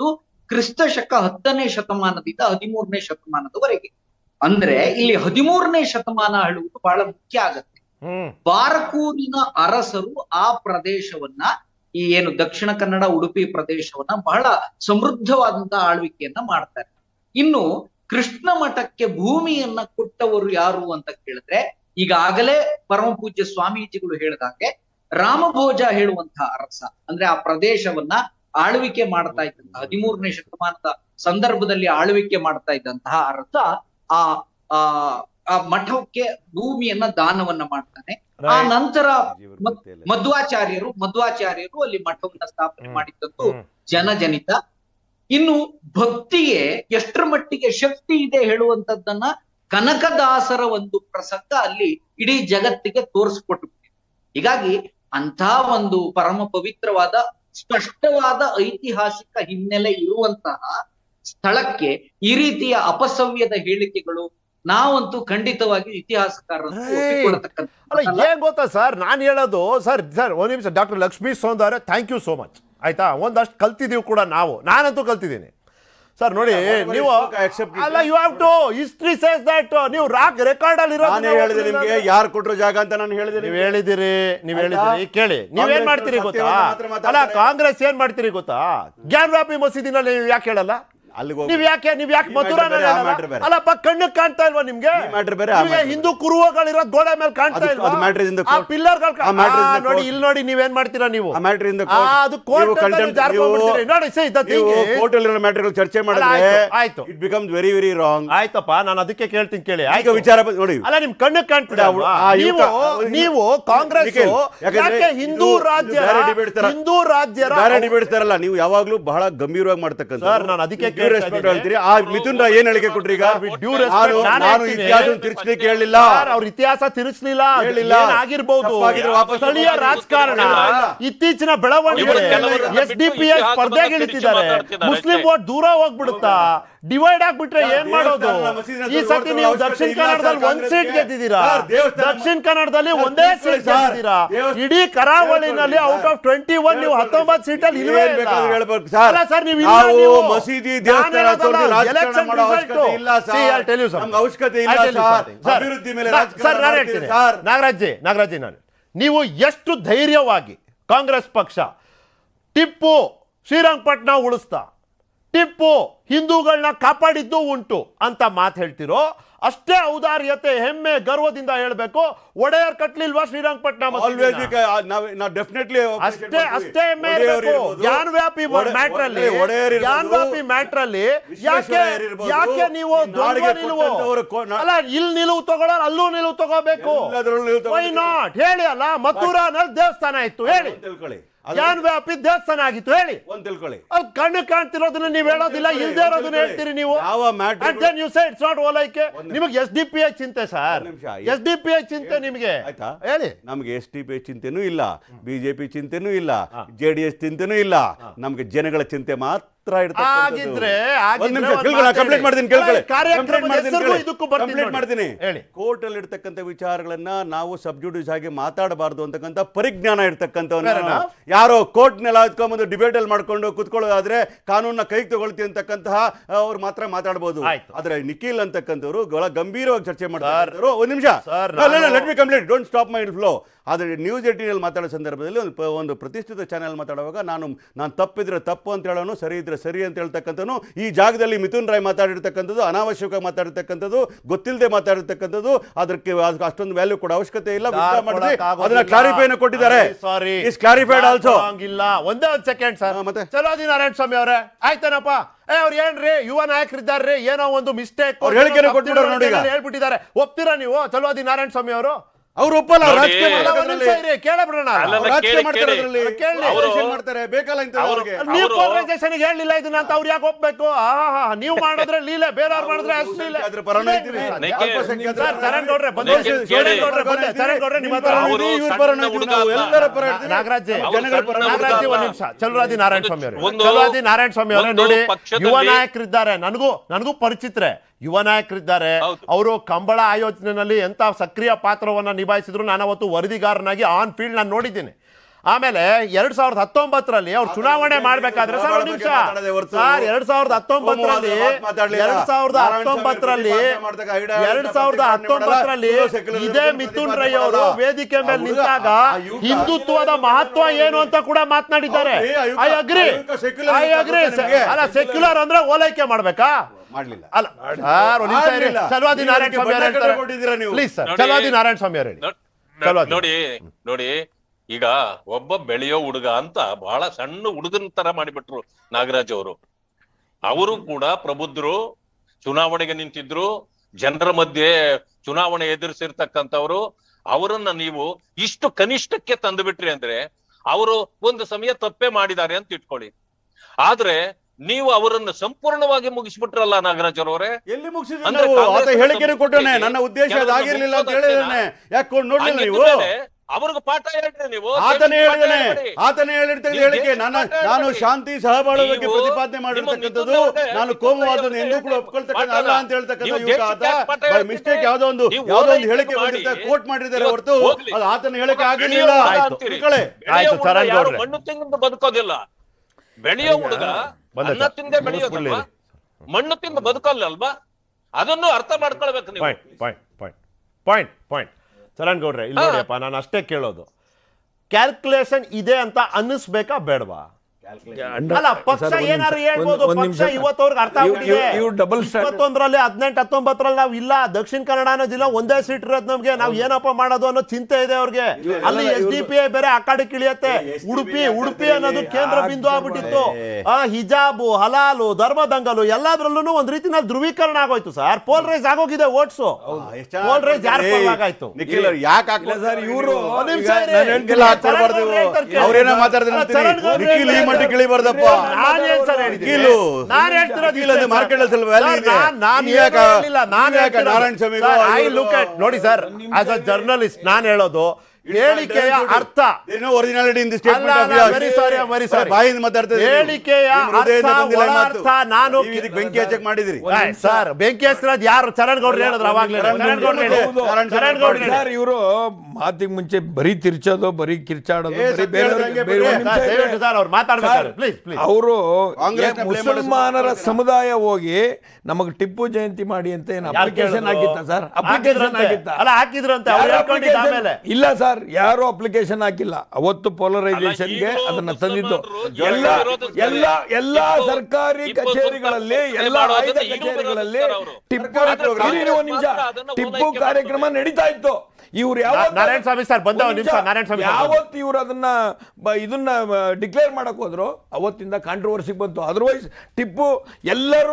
ಕ್ರಿಸ್ತ ಶಕ ಹತ್ತನೇ ಶತಮಾನದಿಂದ ಹದಿಮೂರನೇ ಶತಮಾನದವರೆಗೆ ಅಂದ್ರೆ ಇಲ್ಲಿ ಹದಿಮೂರನೇ ಶತಮಾನ ಹೇಳುವುದು ಬಹಳ ಮುಖ್ಯ ಆಗತ್ತೆ ಹ್ಮ್ ಬಾರಕೂರಿನ ಅರಸರು ಆ ಪ್ರದೇಶವನ್ನ ಈ ಏನು ದಕ್ಷಿಣ ಕನ್ನಡ ಉಡುಪಿ ಪ್ರದೇಶವನ್ನ ಬಹಳ ಸಮೃದ್ಧವಾದಂತಹ ಆಳ್ವಿಕೆಯನ್ನ ಮಾಡ್ತಾರೆ ಇನ್ನು ಕೃಷ್ಣ ಮಠಕ್ಕೆ ಭೂಮಿಯನ್ನ ಕೊಟ್ಟವರು ಯಾರು ಅಂತ ಕೇಳಿದ್ರೆ ಈಗಾಗಲೇ ಪರಮ ಪೂಜ್ಯ ಸ್ವಾಮೀಜಿಗಳು ಹೇಳಿದಾಗೆ ರಾಮಭೋಜ ಹೇಳುವಂತಹ ಅರಸ ಅಂದ್ರೆ ಆ ಪ್ರದೇಶವನ್ನ ಆಳ್ವಿಕೆ ಮಾಡ್ತಾ ಇದ್ದಂತಹ ಹದಿಮೂರನೇ ಶತಮಾನದ ಸಂದರ್ಭದಲ್ಲಿ ಆಳ್ವಿಕೆ ಮಾಡ್ತಾ ಇದ್ದಂತಹ ಅರಸ ಆ ಆ ಆ ಮಠಕ್ಕೆ ಭೂಮಿಯನ್ನ ದಾನವನ್ನ ಮಾಡ್ತಾನೆ ಆ Right. ನಂತರ ಮದ್- ಮಧ್ವಾಚಾರ್ಯರು ಮಧ್ವಾಚಾರ್ಯರು ಅಲ್ಲಿ ಮಠವನ್ನ ಸ್ಥಾಪನೆ ಹ್ಮ್. ಮಾಡಿದ್ದದ್ದು ಹ್ಮ್. ಜನಜನಿತ ಇನ್ನು ಭಕ್ತಿಗೆ ಎಷ್ಟರ ಮಟ್ಟಿಗೆ ಶಕ್ತಿ ಇದೆ ಹೇಳುವಂತದ್ದನ್ನ ಕನಕದಾಸರ ಒಂದು ಪ್ರಸಂಗ ಅಲ್ಲಿ ಇಡೀ ಜಗತ್ತಿಗೆ ತೋರಿಸ್ಕೊಟ್ಟು ಹೀಗಾಗಿ ಅಂತ ಒಂದು ಪರಮ ಪವಿತ್ರವಾದ ಸ್ಪಷ್ಟವಾದ ಐತಿಹಾಸಿಕ ಹಿನ್ನೆಲೆ ಇರುವಂತಹ ಸ್ಥಳಕ್ಕೆ ಈ ರೀತಿಯ ಅಪಸವ್ಯದ ಹೇಳಿಕೆಗಳು ನಾವಂತೂ ಖಂಡಿತವಾಗಿ ಇತಿಹಾಸಕಾರರನ್ನು Hey. ಒಪ್ಪಿಕೊಳ್ಳತಕ್ಕಂಥ ಅಲ್ಲ ಏನ್ ಗೊತ್ತಾ ಸರ್ ನಾನು ಹೇಳೋದು ಸರ್ ಸರ್ ಒಂದ್ ನಿಮಿಷ ಡಾಕ್ಟರ್ ಲಕ್ಷ್ಮೀ ಸೋಂದಾರೆ ಥ್ಯಾಂಕ್ ಯು ಸೋ ಮಚ್ ಆಯ್ತಾ ಒಂದಷ್ಟು ಕಲ್ತಿದೀವಿ ಕೂಡ ನಾವು ನಾನಂತೂ ಕಲ್ತಿದ್ದೀನಿ ಸರ್ ನೋಡಿ whatever ನೀವು you spoke, I accept it. ಅಲ್ಲ you have to history says that ನೀವು ರಾಕ್ ರೆಕಾರ್ಡ್ ಅಲ್ಲಿ ನಾನೇ ಹೇಳಿದೆ ನಿಮ್ಗೆ ಯಾರು ಕೊಟ್ಟರು ಜಾಗ ಅಂತ ನಾನು ಹೇಳಿದೆ ನೀವ್ ನಿಮ್ಗೆ. ಹೇಳಿದಿರಿ ನೀವ್ ಆಯ್ತಾ? ಹೇಳಿದಿರಿ ಕೇಳಿ ನೀವೇನ್ ಕಾಂಗ್ರೆಸ್ ಮಾಡ್ತೀರಿ ಗೊತ್ತಾ ಸತ್ಯವನ್ನು ಮಾತ್ರ ಮಾತಾಡ್ತಾರೆ. ಅಲ್ಲ ಕಾಂಗ್ರೆಸ್ ಏನ್ ಮಾಡ್ತೀರಿ ಗೊತ್ತಾ ಜ್ಞಾನ ವ್ಯಾಪಿ ಮಸೀದಿನಲ್ಲಿ ನೀವು ಯಾಕೆ ಹೇಳಲ್ಲ ಅಲ್ಲಿಗೆ ಹೋಗಿ ನೀವ್ ಯಾಕೆ ನೀವ್ ಯಾಕೆ ಈ ಮಥುರಾ matter ಬೇರೆ, ಆ matter ಬೇರೆ. ಅಲ್ಲಪ್ಪ ಕಣ್ಣಿಗೆ ಕಾಣ್ತಾ ಇಲ್ವಾ ನಿಮ್ಗೆ ಈ matter ಬೇರೆ, ಆ ನಿಮ್ಗೆ matter ಹಿಂದೂ ಕುರುವಗಳಿರೋ ಗೋಡೆ ಮೇಲೆ ಕಾಣ್ತಾ ಅದು- ಇಲ್ವಾ ಅದು matter is in the ಆ court. ಪಿಲ್ಲರ್ ಆ matter is in the ನೋಡಿ court. ಇಲ್ಲಿ ನೋಡಿ ನೀವೇನ್ ಮಾಡ್ತೀರಾ ನೀವು ಆ matter in the ಆ, court. ಅದು court ನೀವು ಅಂತ contempt- ಜಾರ್ಕೊಂಡ್ಬಿಡ್ತೀರಿ. ನೀವು- ನೋಡಿ see, the thing ನೀವು is- ಕೋರ್ಟ್ ಅಲ್ಲಿರೋ ಮ್ಯಾಟರ್ ಚರ್ಚೆ ಮಾಡಿದ್ರೆ ಆಯ್ತು, ಆಯ್ತು. It becomes very very wrong ಆಯ್ತಪ್ಪ ನಾನು ಅದಕ್ಕೆ ಕೇಳ್ತೀನಿ ಕೇಳಿ ಈಗ ಆಯ್ತು ವಿಚಾರ ಬಂದ್- ನೋಡಿ ಅಲ್ಲ ನಿಮ್ ಕಣ್ಣಿಗೆ ಕಾಣ್ತಿದೆ ಅವ್ರು- ಅಲ್ವಾ? ಆ ನೀವು ಯುವಕ- ಅವ್ರು- ನೀವು ಕಾಂಗ್ರೆಸ್ ನಿಖಿಲ್, ಯಾಕಂದ್ರೆ ಯಾಕೆ ಹಿಂದೂ ಇದು- ಇದು ರಾಜ್ಯರ ಬೇರೆ debate ತರ- ಹಿಂದೂ ರಾಜ್ಯರ ಬೇರೆ ಡಿಬೇಟ್ ತರಲ್ಲ ನೀವು ಯಾವಾಗ್ಲೂ ಬಹಳ ಗಂಭೀರವಾಗಿ ಮಾಡ್ತಕ್ಕಂಥ ಸರ್, ನಾನು ಅದಕ್ಕೆ ಕೇಳ್ತಾ ರೆಸ್ಪೆಕ್ಟ್ ಇದ್ದೀನಿ. ಹೇಳ್ತೀರಿ ಆ ಮಿಥುನ್ ರಾಯ್ ಏನ್ ಹೇಳಿಕೆ ಕೊಟ್ರಿ ಈಗ Sir, with due respect, ನಾನು ನಾನು ನಾನು ಹೇಳ್ತೀನಿ. ಇತಿಹಾಸ ತಿರ್ಚಲಿಕ್ಕೆ ಹೇಳಿಲ್ಲ ಸರ್, ಅವ್ರ ಇತಿಹಾಸ ತಿರುಚಲಿಲ್ಲ ಹೇಳಿಲ್ಲ. ಆಗಿರ್ಬಹುದು ತಪ್ಪಾಗಿದ್ರೆ ವಾಪಸ್ ಸ್ಥಳೀಯ ತಗೊಳ್ಳಿ. ರಾಜಕಾರಣ ಇಲ್ಲ. ಇತ್ತೀಚಿನ ಬೆಳವಣಿಗೆ ಇವರು ಕೆಲವರನ್ನ ಎಸ್ ಡಿ ಪಿ ಎಸ್ ಬಿಟ್ಟು ಸ್ಪರ್ಧೆಗೆ ಇತಿಹಾಸವನ್ನ ಇಳಿತಿದ್ದಾರೆ ಮಾತಾಡ್ತಿದ್ದಾರೆ ಮುಸ್ಲಿಂ ಅಷ್ಟೇ. ವೋಟ್ ದೂರ ಹೋಗ್ಬಿಡುತ್ತಾ ಡಿವೈಡ್ ಆಗ್ಬಿಟ್ರೆ ಏನ್ ಮಾಡೋದು ದೇವಸ್ಥಾನ, ಮಸೀದಿನ ಈ ಸತಿ ನೋಡ್ಕೊಳ್ಳೋ ನೀವು ಅವಶ್ಯಕತೆ ದಕ್ಷಿಣ ಇಲ್ಲ ಸರ್ ಕನ್ನಡದಲ್ಲಿ ಒಂದ್ ಸೀಟ್ ಕಾಂಗ್ರೆಸ್ಗೆ. ಗೆದ್ದಿದ್ದೀರಾ ಸರ್, ದೇವಸ್ಥಾನ- ದಕ್ಷಿಣ ಕನ್ನಡದಲ್ಲಿ ಸರ್, ಒಂದೇ ತಿಳ್ಕೊಳ್ಳಿ ಸೀಟ್ ಸರ್. ಗೆದ್ದಿದ್ದೀರಾ ದೇವಸ್ಥಾನ- ಇಡೀ ಕರಾವಳಿನಲ್ಲಿ ಹೇಳ್ಕೊಳ್ಳಿ ಔಟ್ ಆಫ್ ಟ್ವೆಂಟಿ ಒನ್ ನೀವು ಹೇಳ್ಕೊಳ್ಳಿ. ಹತ್ತೊಂಬತ್ತು ಸೀಟಲ್ಲಿ ಇಲ್ವೇ ಏನ್ ಇಲ್ಲ ಬೇಕಾದ್ರೂ ಹೇಳ್ಬೋದು ಸರ್. ಅಲ್ಲ ಸರ್ ನೀವು ಇಲ್ಲ ನಾವು ನೀವು. ಮಸೀದಿ ನಾನು ದೇವಸ್ಥಾನ ಹೇಳೋದಲ್ಲ, ಹಚ್ಚೋದು ರಾಜಕಾರಣ election ಮಾಡೋ result. ಅವಶ್ಯಕತೆ ಇಲ್ಲ sir. See, I'll tell you something. ನಮ್ಗೆ ಅವಶ್ಯಕತೆ ಇಲ್ಲ I'll tell you sir. something. Sir, ಅಭಿವೃದ್ಧಿ ಮೇಲೆ ನಾ- ರಾಜಕಾರಣ ಸರ್ ನಾನು ಮಾಡ್ತೀರಿ ಹೇಳ್ತೀನಿ ಸರ್. ನಾಗರಾಜ್ ನಾಗರಾಜ್ ನಾನು ನೀವು ಎಷ್ಟು ಧೈರ್ಯವಾಗಿ ಕಾಂಗ್ರೆಸ್ ಪಕ್ಷ ಟಿಪ್ಪು ಶ್ರೀರಂಗಪಟ್ಟಣ ಉಳಿಸ್ತಾ ಟಿಪ್ಪು ಹಿಂದೂಗಳನ್ನ ಕಾಪಾಡಿದ್ದು ಉಂಟು ಅಂತ ಮಾತು ಹೇಳ್ತಿರೋ ಅಷ್ಟೇ ಔದಾರ್ಯತೆ ಹೆಮ್ಮೆ ಗರ್ವದಿಂದ ಹೇಳ್ಬೇಕು Wadiyar ಕಟ್ಲಿಲ್ವಾ Srirangapatna Always ಮಸೀದಿನ? we can- ನಾವು- ನಾವು definitely appreciate ಅಷ್ಟೇ ಮಾಡ್ತೀವಿ. ಅಷ್ಟೇ ಹೆಮ್ಮೆ ಒಡೆಯರ್ ಇರಬೇಕು ಇರ್ಬೋದು. ಜ್ಞಾನ ವ್ಯಾಪಿ ಒಡೆ- ಮ್ಯಾಟ್ರ್ ಅಲ್ಲಿ ಒಡೆ- ಒಡೆಯರ್ ಇರ್ಬೋದು. ಜ್ಞಾನ ವ್ಯಾಪಿ ಮ್ಯಾಟ್ರ್ ಅಲ್ಲಿ ಯಾಕೆ ವಿಶ್ವೇಶ್ವರಯ್ಯರ್ ಇರ್ಬೋದು. ಯಾಕೆ ನೀವು ಈ ನಾಡಿಗೆ ದ್ವಂದ್ವ ನಿಲುವು ಕೊಟ್ಟಂತವರು ಕೊ- ನಾ- ಅಲ್ಲ ಇಲ್ಲಿ ನಿಲುವು ತಗೊಳ್ಳೋರು ಅಲ್ಲೂ ನಿಲುವು ತಗೋಬೇಕು ಎಲ್ಲದರಲ್ಲೂ ನಿಲುವು ವೈ ತಗೊಳ್ತೀವಿ. ನಾಟ್ ಹೇಳಿ ಅಲ್ಲ ಮಥುರಾನಲ್ಲಿ ದೇವಸ್ಥಾನ ಇತ್ತು ಹೇಳಿ ಒಂದ್ ತಿಳ್ಕೊಳ್ಳಿ ಅದು- ಜ್ಞಾನ ವ್ಯಾಪಿ ದೇವಸ್ಥಾನ ಆಗಿತ್ತು ಹೇಳಿ ಒಂದ್ ತಿಳ್ಕೊಳ್ಳಿ ಅಲ್ಲಿ ಕಣ್ಣು ಕಾಣ್ತಿರೋದನ್ನ ನೀವು ಹೇಳೋದಿಲ್ಲ ತಿಳ್ಕೊಳ್ಳಿ, ಇಲ್ದೇ ಒಂದ್ ಇರೋದನ್ನ ತಿಳ್ಕೊಳ್ಳಿ. ಹೇಳ್ತೀರಿ ನೀವು ಯಾವ matter and then you say it's not ಓಲೈಕೆ ಒಂದ್ ನಿಮಗೆ ಎಸ್ ಡಿ ಪಿ ಐ ಚಿಂತೆ ಸರ್ ಒಂದ್ ನಿಮಿಷ. ಎಸ್ ಡಿ ಪಿ ಐ ಚಿಂತೆ ನಿಮಗೆ ಆಯ್ತಾ ಹೇಳಿ ನಮ್ಗೆ ಎಸ್ ಟಿ ಪಿ ಚಿಂತೆನೂ ಇಲ್ಲ ಬಿಜೆಪಿ ಚಿಂತೆನೂ ಇಲ್ಲ ಜೆ ಡಿ ಎಸ್ ಚಿಂತೆನೂ ಇಲ್ಲ ನಮ್ಗೆ ಜನಗಳ ಚಿಂತೆ ಮಾತ್ರ ಇರ್ತಕ್ಕಂಥದ್ದು. ಆಗಿದ್ರೆ ಒಂದ್ ಆಗಿದ್ರೆ ನಿಮಿಷ ಒಂದ್ ಕೇಳ್ಕೊಳ್ಳಿ ಮಾತು ಕಂಪ್ಲೀಟ್ ಹೇಳಿ. ಮಾಡ್ತೀನಿ ಕೇಳ್ಕೊಳ್ಳಿ ಅಲ್ಲ, ಕಾರ್ಯಕ್ರಮದ Complete ಮಾಡ್ತೀನಿ ಹೆಸರಿಗೂ ಕೇಳಿ. ಇದಕ್ಕೂ ಬರ್ತೀನಿ Complete ನೋಡಿ. ಮಾಡ್ತೀನಿ ಹೇಳಿ. ಕೋರ್ಟ್ ಅಲ್ಲಿ ಇರ್ತಕ್ಕಂಥ ವಿಚಾರಗಳನ್ನ ನಾವು ಸಬ್ಜುಡಿಸ್ ಆಗಿ ಮಾತಾಡಬಾರ್ದು ಅಂತಕ್ಕಂಥ ಪರಿಜ್ಞಾನ ಇರ್ತಕ್ಕಂಥವ್ನ Fair enough. ಯಾರೋ ಕೋರ್ಟ್ ನೆಲ ಹತ್ಕೊಂಡ್ಬಂದು ಡಿಬೇಟ್ ಅಲ್ಲಿ ಮಾಡ್ಕೊಂಡು ಕುತ್ಕೊಳ್ಳೋದಾದ್ರೆ ಕಾನೂನ ಕೈಗೆ ತಗೊಳ್ತಿ ಅಂತಕ್ಕಂತಹ ಅವ್ರು ಮಾತ್ರ ಮಾತಾಡಬಹುದು ಆಯ್ತು. ಆದ್ರೆ ನಿಖಿಲ್ ಅಂತಕ್ಕಂಥವ್ರು ಬಹಳ ಗಂಭೀರವಾಗಿ ಚರ್ಚೆ ಮಾಡ್ತಾರೆ ಒಂದ್ ನಿಮಿಷ ಸರ್, ನಾನು- let me complete don't stop my flow ಆದರೆ ನ್ಯೂಸ್ ಏಟೀನಲ್ಲಿ ಮಾತಾಡೋ ಸಂದರ್ಭದಲ್ಲಿ ಒಂದು ಪ- ಒಂದು ಪ್ರತಿಷ್ಠಿತ ಚಾನೆಲ್ ಮಾತಾಡುವಾಗ ನಾನು ನಾನು ತಪ್ಪಿದ್ರೆ ತಪ್ಪು ಅಂತ ಹೇಳೋನು ಸರಿ ಇದ್ರೆ ಸರಿ ಅಂತ ಹೇಳ್ತಕ್ಕಂಥದ್ದು ಈ ಜಾಗದಲ್ಲಿ ಮಿಥುನ್ ರಾಯ್ ಮಾತಾಡಿರ್ತಕ್ಕಂಥದ್ದು ಅನಾವಶ್ಯಕ ಮಾತಾಡಿರ್ತಕ್ಕಂಥದ್ದು ಗೊತ್ತಿಲ್ಲದೆ ಮಾತಾಡಿರ್ತಕ್ಕಂಥದ್ದು ಅದಕ್ಕೆ ಅದಕ್ಕೆ ಅಷ್ಟೊಂದು ವ್ಯಾಲ್ಯೂ ಕೊಡೋ ಅವಶ್ಯಕತೆ ಇಲ್ಲ withdraw ಮಾಡಿದ್ವಿ. ಅದನ್ನ ಕ್ಲಾರಿಫೈನ ಕೊಟ್ಟಿದ್ದಾರೆ ಸಾರಿ ಇಸ್ ಕ್ಲಾರಿಫೈಡ್ ಆಲ್ಸೋ ಇಲ್ಲ ಒಂದೇ ಒಂದ್ ಸೆಕೆಂಡ್ ಸರ್ ಹಾ, ಮತ್ತೆ? ಚಲೋದಿ ನಾರಾಯಣ ಸ್ವಾಮಿ ಅವರೇ ಆಯ್ತೇನಪ್ಪ ಏ ಅವ್ರು ಏನ್ರಿ ಯುವ ನಾಯಕರಿದ್ದಾರ್ರಿ ಏನೋ ಒಂದು ಮಿಸ್ಟೇಕ್ ಅವ್ರು ಹೇಳಿಕೆನ ಕೊಟ್ಬಿಟ್ಟವ್ರು ನೋಡಿ ಈಗ. ಹೇಳ್ಬಿಟ್ಟಿದ್ದಾರೆ ಒಪ್ತೀರಾ ನೀವು ಚಲೋದಿ ನಾರಾಯಣ ಸ್ವಾಮಿ ಅವರು ಅವ್ರು ಒಪ್ಪಲ್ಲ ಅವ್ರು ನೋಡಿ, ರಾಜಕೀಯ ಅಲ್ಲ, ಅಲ್ಲ, ಮಾಡೋದ್ರಲ್ಲಿ. ಒಂದ್ ನಿಮಿಷ ಇರಿ ಕೇಳಬಿಡೋಣ ಅಲ್ಲ, ಅವ್ರು ರಾಜಕೀಯ ಕೇಳಿ, ಮಾಡ್ತಾರೆ ಕೇಳಿ. ಅದ್ರಲ್ಲಿ. ಕೇಳಿ. Organization ಮಾಡ್ತಾರೆ ಬೇಕಲ್ಲ ಇಂಥದ್ದು ಅವ್ರು- ಅವ್ರಿಗೆ. ನೀವು ಅವರು- ಪೋಲರೈಸೇಷನ್ ಹೇಳಿಲ್ಲ ಇದನ್ನ ಅಂತ ಅವ್ರು ಯಾಕೆ ಒಪ್ಬೇಕು ಆಹಾ ನೀವು ಮಾಡಿದ್ರೆ ಲೀಲೆ ಬೇರೆಯವ್ರು ಮಾಡಿದ್ರೆ ಅಷ್ಟು ಲೀಲೆ ಅದ್ರ ಪರನೇ ಇದ್ದೀವಿ. ನೆಕ್ಕೆ- ಅಲ್ಪಸಂಖ್ಯಾತರ ಸರ್, ಚರಣ್ ಗೌಡ್ರೆ ಬಂದು ನೆಕ್ಕೆ ಕೇಳಿ. ಚರಣ್ ಗೌಡ್ರೆ ಬಂದೆ ಚರಣ್ ಗೌಡ್ರೆ ನಿಮ್ಮ ಹತ್ರ ಅವರು ಇವ್ರ ಸಣ್ಣ ಪರನೇ ಇದ್ದೀವಿ ನಾವು, ಹುಡುಗ ಎಲ್ಲರ ಪರ ಇದ್ದೀವಿ. ನಾಗರಾಜ್ ಅವ್ರು ಜನಗಳ ಪರ ಸಣ್ಣ ನಾಗರಾಜ್ ಹುಡುಗ ಒಂದ್ ನಿಮಿಷ ಚಲುವಾದಿ ನಾರಾಯಣ ಸ್ವಾಮಿ ಅವರು ಒಂದು- ಚಲುವಾದಿ ನಾರಾಯಣ ಸ್ವಾಮಿ ಅವರೇ ಒಂದು ನೋಡಿ ಪಕ್ಷದಲ್ಲಿ- ಯುವ ನಾಯಕರಿದ್ದಾರೆ ನನಗೂ ನನಗೂ ಪರಿಚಿತ್ರೆ ಯುವ ನಾಯಕರಿದ್ದಾರೆ ಹೌದು. ಅವರು ಕಂಬಳ ಆಯೋಜನೆಯಲ್ಲಿ ಎಂತ ಸಕ್ರಿಯ ಪಾತ್ರವನ್ನ ನಿಭಾಯಿಸಿದ್ರು ನಾನು ಅವತ್ತು ವರದಿಗಾರನಾಗಿ ಆನ್ ಫೀಲ್ಡ್ ನಾನು ನೋಡಿದ್ದೀನಿ ಆಮೇಲೆ ಎರಡ್ ಸಾವಿರದ ಹತ್ತೊಂಬತ್ತರಲ್ಲಿ ಅವ್ರು ಚುನಾವಣೆ ಮಾಡ್ಬೇಕಾದ್ರೆ ಸರ್ ಒಂದ್ ನಿಮಿಷ ಸರ್ ಎರಡ್ ಸಾವಿರದ ಹತ್ತೊಂಬತ್ತರಲ್ಲಿ ಎರಡ್ ಸಾವಿರದ ಹತ್ತೊಂಬತ್ತರಲ್ಲಿ ಎರಡ್ ಸಾವಿರದ ಹತ್ತೊಂಬತ್ತರಲ್ಲಿ ಇದೇ ಮಿಥುನ್ ರೈ ಅವರು ವೇದಿಕೆ ಮೇಲೆ ನಿಂತಾಗ ಹಿಂದುತ್ವದ ಮಹತ್ವ ಏನು ಅಂತ ಕೂಡ ಮಾತನಾಡಿದ್ದಾರೆ ಐ ಅಗ್ರಿ ಐ ಅಗ್ರಿ ಅಲ್ಲ ಸೆಕ್ಯುಲರ್ ಅಂದ್ರೆ ಓಲೈಕೆ ಮಾಡ್ಬೇಕಾ ಮಾಡ್ಲಿಲ್ಲ ಅಲ್ಲ ಸರ್ ಒಂದ್ ನಿಮಿಷ ಇರಿ. ಮಾಡ್ಲಿಲ್ಲ. ಚಲವಾದಿ ನೀವು ನಾರಾಯಣ ಅದಕ್ಕೆ ಸ್ವಾಮಿ ಅವ್ರು ಬದನೆ ಹೇಳ್ತಾರೆ ಕೊಟ್ಟಿದ್ದೀರಾ ನೀವು. ಪ್ಲೀಸ್ ಸರ್ ನೋಡಿ. ಚಲವಾದಿ ನಾರಾಯಣ ಸ್ವಾಮಿ ಅವ್ರು ಹೇಳಿ ನೋ- ಚಲವಾದಿ. ನೋಡಿ ನೋಡಿ ಈಗ ಒಬ್ಬ ಬೆಳೆಯೋ ಹುಡುಗ ಅಂತ ಬಹಳ ಸಣ್ಣ ಹುಡುಗನ ತರ ಮಾಡಿಬಿಟ್ರು ನಾಗರಾಜ್ ಅವರು ಅವರು ಕೂಡ ಪ್ರಬುದ್ಧರು ಚುನಾವಣೆಗೆ ನಿಂತಿದ್ರು ಜನರ ಮಧ್ಯೆ ಚುನಾವಣೆ ಎದುರಿಸಿರ್ತಕ್ಕಂಥವ್ರು ಅವರನ್ನ ನೀವು ಇಷ್ಟು ಕನಿಷ್ಠಕ್ಕೆ ತಂದು ಬಿಟ್ರಿ ಅಂದ್ರೆ ಅವರು ಒಂದು ಸಮಯ ತಪ್ಪೇ ಮಾಡಿದ್ದಾರೆ ಅಂತ ಇಟ್ಕೊಳ್ಳಿ ಆದ್ರೆ ನೀವು ಅವರನ್ನು ಸಂಪೂರ್ಣವಾಗಿ ಮುಗಿಸ್ಬಿಟ್ರಲ್ಲ ನಾಗರಾಜ್ ಅವರೇ ಎಲ್ಲಿ ಮುಗಿಸಿದ್ರು ಅಂದ್ರೆ ನಾವು? ಆತ ಕಾಂಗ್ರೆಸ್ ಹೇಳಿಕೆನೆ ಕೊಟ್ಟನೆ ಬಗ್ಗೆ ನನ್ನ ಉದ್ದೇಶ ಕೆಲವೊಂದು ಅದಾಗಿರ್ಲಿಲ್ಲ ಅಂತ ಮುಗ್ಧತೆ ಹೇಳಿದಾನೆ ಯಾಕೆ ನೋಡ್ಲಿಲ್ಲ ನೀವು ಅವ್ರಿಗೆ ಪಾಠ ಹೇಳ್ರಿ ನೀವು ಆತನೇ ದೇಶಕ್ಕೆ ಪಾಠ ಹೇಳಿದಾನೆ ಹೇಳ್ಬೇಡಿ. ಆತನೇ ಹೇಳಿರ್ತಕ್ಕ ನೀವು ಹೇಳಿಕೆ ದೇಶಕ್ಕೆ ನನ್ನ ಪಾಠ ನಾನು ಹೇಳ್ಬೇಡಿ. ಶಾಂತಿ ಸಹಬಾಳ್ವೆ ಬಗ್ಗೆ ನೀವು ಪ್ರತಿಪಾದನೆ ನಿಮ್ಮ ಮಾಡಿರ್ತಕ್ಕಂಥದ್ದು ಮಿಥುನ್ ಅವ್ರಿಗೆ ನಾನು ಮಿಥುನ್ ಕೋಮುವಾದನ ಅವ್ರಿಗೆ ಎಂದೂ ಕೂಡ ಹೇಳ್ಬೇಕು. ಒಪ್ಕೊಳ್ತಕ್ಕಂಥ ಮಾತಾಡ. ಅಲ್ಲ ಅಂತ ಹೇಳ್ತಕ್ಕಂಥ ನೀವು ಯುವಕ ದೇಶಕ್ಕೆ ಆತ ಪಾಠ ಬೈ ಹೇಳ್ಬೇಕು. ಮಿಸ್ಟೇಕ್ ಯಾವ್ದೋ ಒಂದು ನೀವು ಯಾವ್ದೋ ಒಂದು ಓಲೈಕೆ ಹೇಳಿಕೆ ಮಾಡಿ. ಬಂದಿರ್ತಾರೆ ಕೋಟ್ ಮಾಡಿದ್ದಾರೆ ನೀವು ಹೊರತು ಹೋಗ್ಲಿ. ಅದು ಆತನ ಹೇಳಿಕೆ ಆಗಿರ್ಲಿಲ್ಲ ಬೆಳೆಯೋ ಹುಡುಗ ಆಯ್ತು. ಅಂತೀರಿ. ತಿಳ್ಕೊಳ್ಳಿ. ಬೆಳೆಯೋ ಆಯ್ತು, ಹುಡುಗ ಚರಣ್ ಯಾರು ಗೌಡ್ರೆ. ಮಣ್ಣು ತಿಂದು ಬದುಕೋದಿಲ್ಲ ಬೆಳೆಯೋ ಹುಡುಗ ಬಂದ ಅನ್ನ ತಿಂದೆ ಬೆಳೆಯೋದಲ್ವಾ ಮಣ್ಣು ತಿಂದು ಬದುಕಲ್ಲ ಅಲ್ವಾ ಅದನ್ನು ಅರ್ಥ ಮಾಡ್ಕೊಳ್ಬೇಕು ನೀವು point point point point point Charan ಗೌಡ್ರೆ ಇಲ್ಲಿ ಹಾ. ನೋಡಿಯಪ್ಪ ನಾನು ಅಷ್ಟೇ ಕೇಳೋದು ಕ್ಯಾಲ್ಕುಲೇಷನ್ ಇದೆ ಅಂತ ಅನ್ನಿಸ್ಬೇಕಾ ಬೇಡವಾ ಅಲ್ಲ ಪಕ್ಷ ಸರ್, ಒಂದ್ ಏನಾದ್ರು ನಿಮಿಷ, ಹೇಳ್ಬೋದು ಒಂದ್- ಒಂದ್ ಪಕ್ಷ ನಿಮಿಷ. ಇವತ್ತವ್ರಿಗೆ ಅರ್ಥ ಇವ್- ಆಗ್ಬಿಟ್ಟಿದೆ ಇವ್- ಇವ್ double standard. ಇಪ್ಪತ್ತೊಂದರಲ್ಲಿ ಹದಿನೆಂಟು ಹತ್ತೊಂಬತ್ತರಲ್ಲಿ ನಾವು ಇಲ್ಲ ದಕ್ಷಿಣ ಕನ್ನಡ ಅನ್ನೋದಿಲ್ಲ ಒಂದೇ ಸೀಟ್ ಇರೋದು ನಮ್ಗೆ ನಾವು ಏನಪ್ಪ ಮಾಡೋದು ಅನ್ನೋ ಚಿಂತೆ ಇದೆ ಅವ್ರಿಗೆ ಅಲ್ಲಿ ಎಸ್ ಡಿ ಪಿ ಐ ಬೇರೆ ಆ ಕಡೆ ಕಿಳಿಯತ್ತೆ ಉಡುಪಿ ಉಡುಪಿ ಅನ್ನೋದು ಕೇಂದ್ರ ಬಿಂದು ಆಗ್ಬಿಟ್ಟಿತ್ತು ಆ ಹಿಜಾಬು ಹಲಾಲು ಧರ್ಮದಂಗಲು ಎಲ್ಲಾದ್ರಲ್ಲೂ ಒಂದ್ ರೀತಿನಲ್ಲಿ ಧ್ರುವೀಕರಣ ಆಗೋಯ್ತು ಸರ್ ಪೋಲ್ರೈಸ್ ಆಗೋಗಿದೆ ಓಟ್ಸು ಪೋಲ್ರೈಸ್ ಯಾರ ಪರವಾಗಾಯ್ತು ನಿಖಿಲ್ ಅವ್ರು ಯಾಕೆ ಇಲ್ಲ ಸರ್ ಇವರು ಒಂದ್ ನಿಮಿಷ ಇರಿ. ಹೆಂಗೆಲ್ಲ ಹಾಕೊಳ್ಬಾರ್ದು ಚರಣ್ ಗೌಡ್ರೆ ಹೇಳ್ತಾರೆ ಅವ್ರೇನೋ ಕೇಳಿ. ಮಾತಾಡ್ತಾರೆ ಅಲ್ಲ, ಅಂತೀನಿ. ಚರಣ್ ಗೌಡ್ರೆ ನಿಖಿಲ್ ಈ ಹೇಳ್ತಾರೆ. ಮಟ್ಟಿಗೆ ಇಳಿಬಾರ್ದಪ್ಪ ನಾನ್ ಏನ್ ಸರ್ ಹೇಳಿದ್ದೀನಿ? ನಿಖಿಲು. ನಾನ್ ಹೇಳ್ತಿರೋದು ನಿಖಿಲ್ ಅಂದ್ರೆ ಇಷ್ಟೇ market ಅಲ್ಲಿ ಸರ್. ಸ್ವಲ್ಪ value ಸರ್, ಇದೆ. ನಾನ್- ನಾನ್ ನೀವ್ ಏನೂ ಯಾಕೆ- ಹೇಳಿಲ್ಲ. ನಾನ್ ನೀವ್ ಯಾಕೆ ಹೇಳ್ತಿರೋದು. ನಾರಾಯಣ ಸ್ವಾಮಿಗೂ ಸರ್, I ಇವ್ರಿಗೂ- look at- ನೋಡಿ ಸರ್ ಆಸ್ ಅ ಜರ್ನಲಿಸ್ಟ್ ನಾನ್ ಹೇಳೋದು ಹೇಳಿಕೆಯ ಅರ್ಥ ಒರಿಜಿನಾಲಿಟಿ ಇನ್ ದಿ ಅಲ್ಲ, ಅಲ್ಲ, very sorry, I'm very sorry. ಬಾಯಿಂದ ಮಾತಾಡ್ತಾ ಇದ್ದೀರಿ. ಹೇಳಿಕೆಯ ನಿಮ್ಮ ಹೃದಯದಿಂದ ಅರ್ಥ, ಬಂದಿಲ್ಲ ಈ ಒಳ ಮಾತು. ಅರ್ಥ ನಾನು- ನೀವು ಇದಕ್ಕೆ ಬೆಂಕಿ ಹಚ್ಚಕ್ ಮಾಡಿದಿರಿ ಆಯ್ತ್ ಸರ್ ಬೆಂಕಿ ಹಚ್ಚಿರೋದು ಯಾರು ಚರಣ್ ಗೌಡ್ರು ಹೇಳಿದ್ರು ಅವಾಗ್ಲೇ ಚರಣ್ ಚರಣ್ ಗೌಡ್ರು ಗೌಡ್ರು ಹೇಳಿ. ಚರಣ್ ಚರಣ್ ಗೌಡ್ರು ಹೇಳಿ. ಸರ್ ಇವರು ಮಾತಿಗೆ ಮುಂಚೆ ಬರೀ ತಿರ್ಚೋದು ಬರೀ ಕಿರ್ಚಾಡೋದು ಏ, ಬರೀ ಸತ್ಯ ಬೇರೆ ಹೇಳ್ದಂಗೆ ಬೇರೆ ಬಿಡಿ. ಒಂದ್ ನಿಮಿಷ ಸರ್, ಇರಿ. ದಯವಿಟ್ಟು ಸರ್ ಅವ್ರು ಮಾತಾಡ್ಬೇಕಾದ್ರೆ ಪ್ಲೀಸ್ ಪ್ಲೀಸ್ ಅವರು ಕಾಂಗ್ರೆಸ್ನ blame ಮುಸಲ್ಮಾನರ ಮಾಡಿಸ್ಕೊಂಡು ಸಮುದಾಯ ಹೋಗಿ ನಮಗೆ ಟಿಪ್ಪು ಜಯಂತಿ ಮಾಡಿ ಅಂತ ಏನು ಯಾರ್ ಅಪ್ಲಿಕೇಶನ್ ಕೇಳಿದ್ರು? ಆಗಿತ್ತ ಸರ್ ಅಪ್ಲಿಕೇಶನ್ ಹಾಕಿದ್ರಂತೆ. ಆಗಿತ್ತ ಅಲ್ಲ ಹಾಕಿದ್ರಂತೆ ಅವ್ರು ಯಾರು ಹೇಳ್ಕೊಂಡಿದ್ದು application- ಆಮೇಲೆ ಇಲ್ಲ ಸರ್ ಯಾರು ಅಪ್ಲಿಕೇಶನ್ ಹಾಕಿಲ್ಲ ಅವತ್ತು ಪೋಲರೈಸೇಷನ್ಗೆ ಈಗಲೂ ಅದನ್ನ ತಂದಿದ್ದು ಮುಸಲ್ಮಾನರು ಎಲ್ಲ ವಿರೋಧಿಸ್ತಾರೆ. ಎಲ್ಲ ಎಲ್ಲಾ ಟಿಪ್ಪು- ಸರ್ಕಾರಿ ಟಿಪ್ಪು ಕಚೇರಿಗಳಲ್ಲಿ ಸುಲ್ತಾನ್ ಎಲ್ಲ ಮಾಡೋದನ್ನ ಆಯ್ದ ಈಗಲೂ ಕಚೇರಿಗಳಲ್ಲಿ ವಿರೋಧಿಸ್ತಾರೆ ಅವರು. ಟಿಪ್ಪು ಸರ್ಕಾರಿ ಇರಿ, ಇರಿ ಒಂದ್ ನಿಮಿಷ ಮಾತ್ರ ಅದನ್ನ ಟಿಪ್ಪು ಓಲೈಕೆ ಕಾರ್ಯಕ್ರಮ ಮಾಡ್ತಾರೆ. ನಡೀತಾ ಇತ್ತು ಇವ್ರು ಯಾವ ನಾರಾಯಣ ಸ್ವಾಮಿ ಸರ್ ಬಂದ ಒಂದ್ ನಿಮಿಷ ನಾರಾಯಣ ಸ್ವಾಮಿ ಸರ್ ಬಂದ. ಯಾವತ್ತು ಇವ್ರು ಅದನ್ನ ಬ- ಇದನ್ನ ಡಿಕ್ಲೇರ್ ಮಾಡಕ್ ಹೋದ್ರು ಅವತ್ತಿಂದ ಕಾಂಟ್ರವರ್ಸಿ ಬಂತು ಅದರ್ವೈಸ್ ಟಿಪ್ಪು ಎಲ್ಲರೂ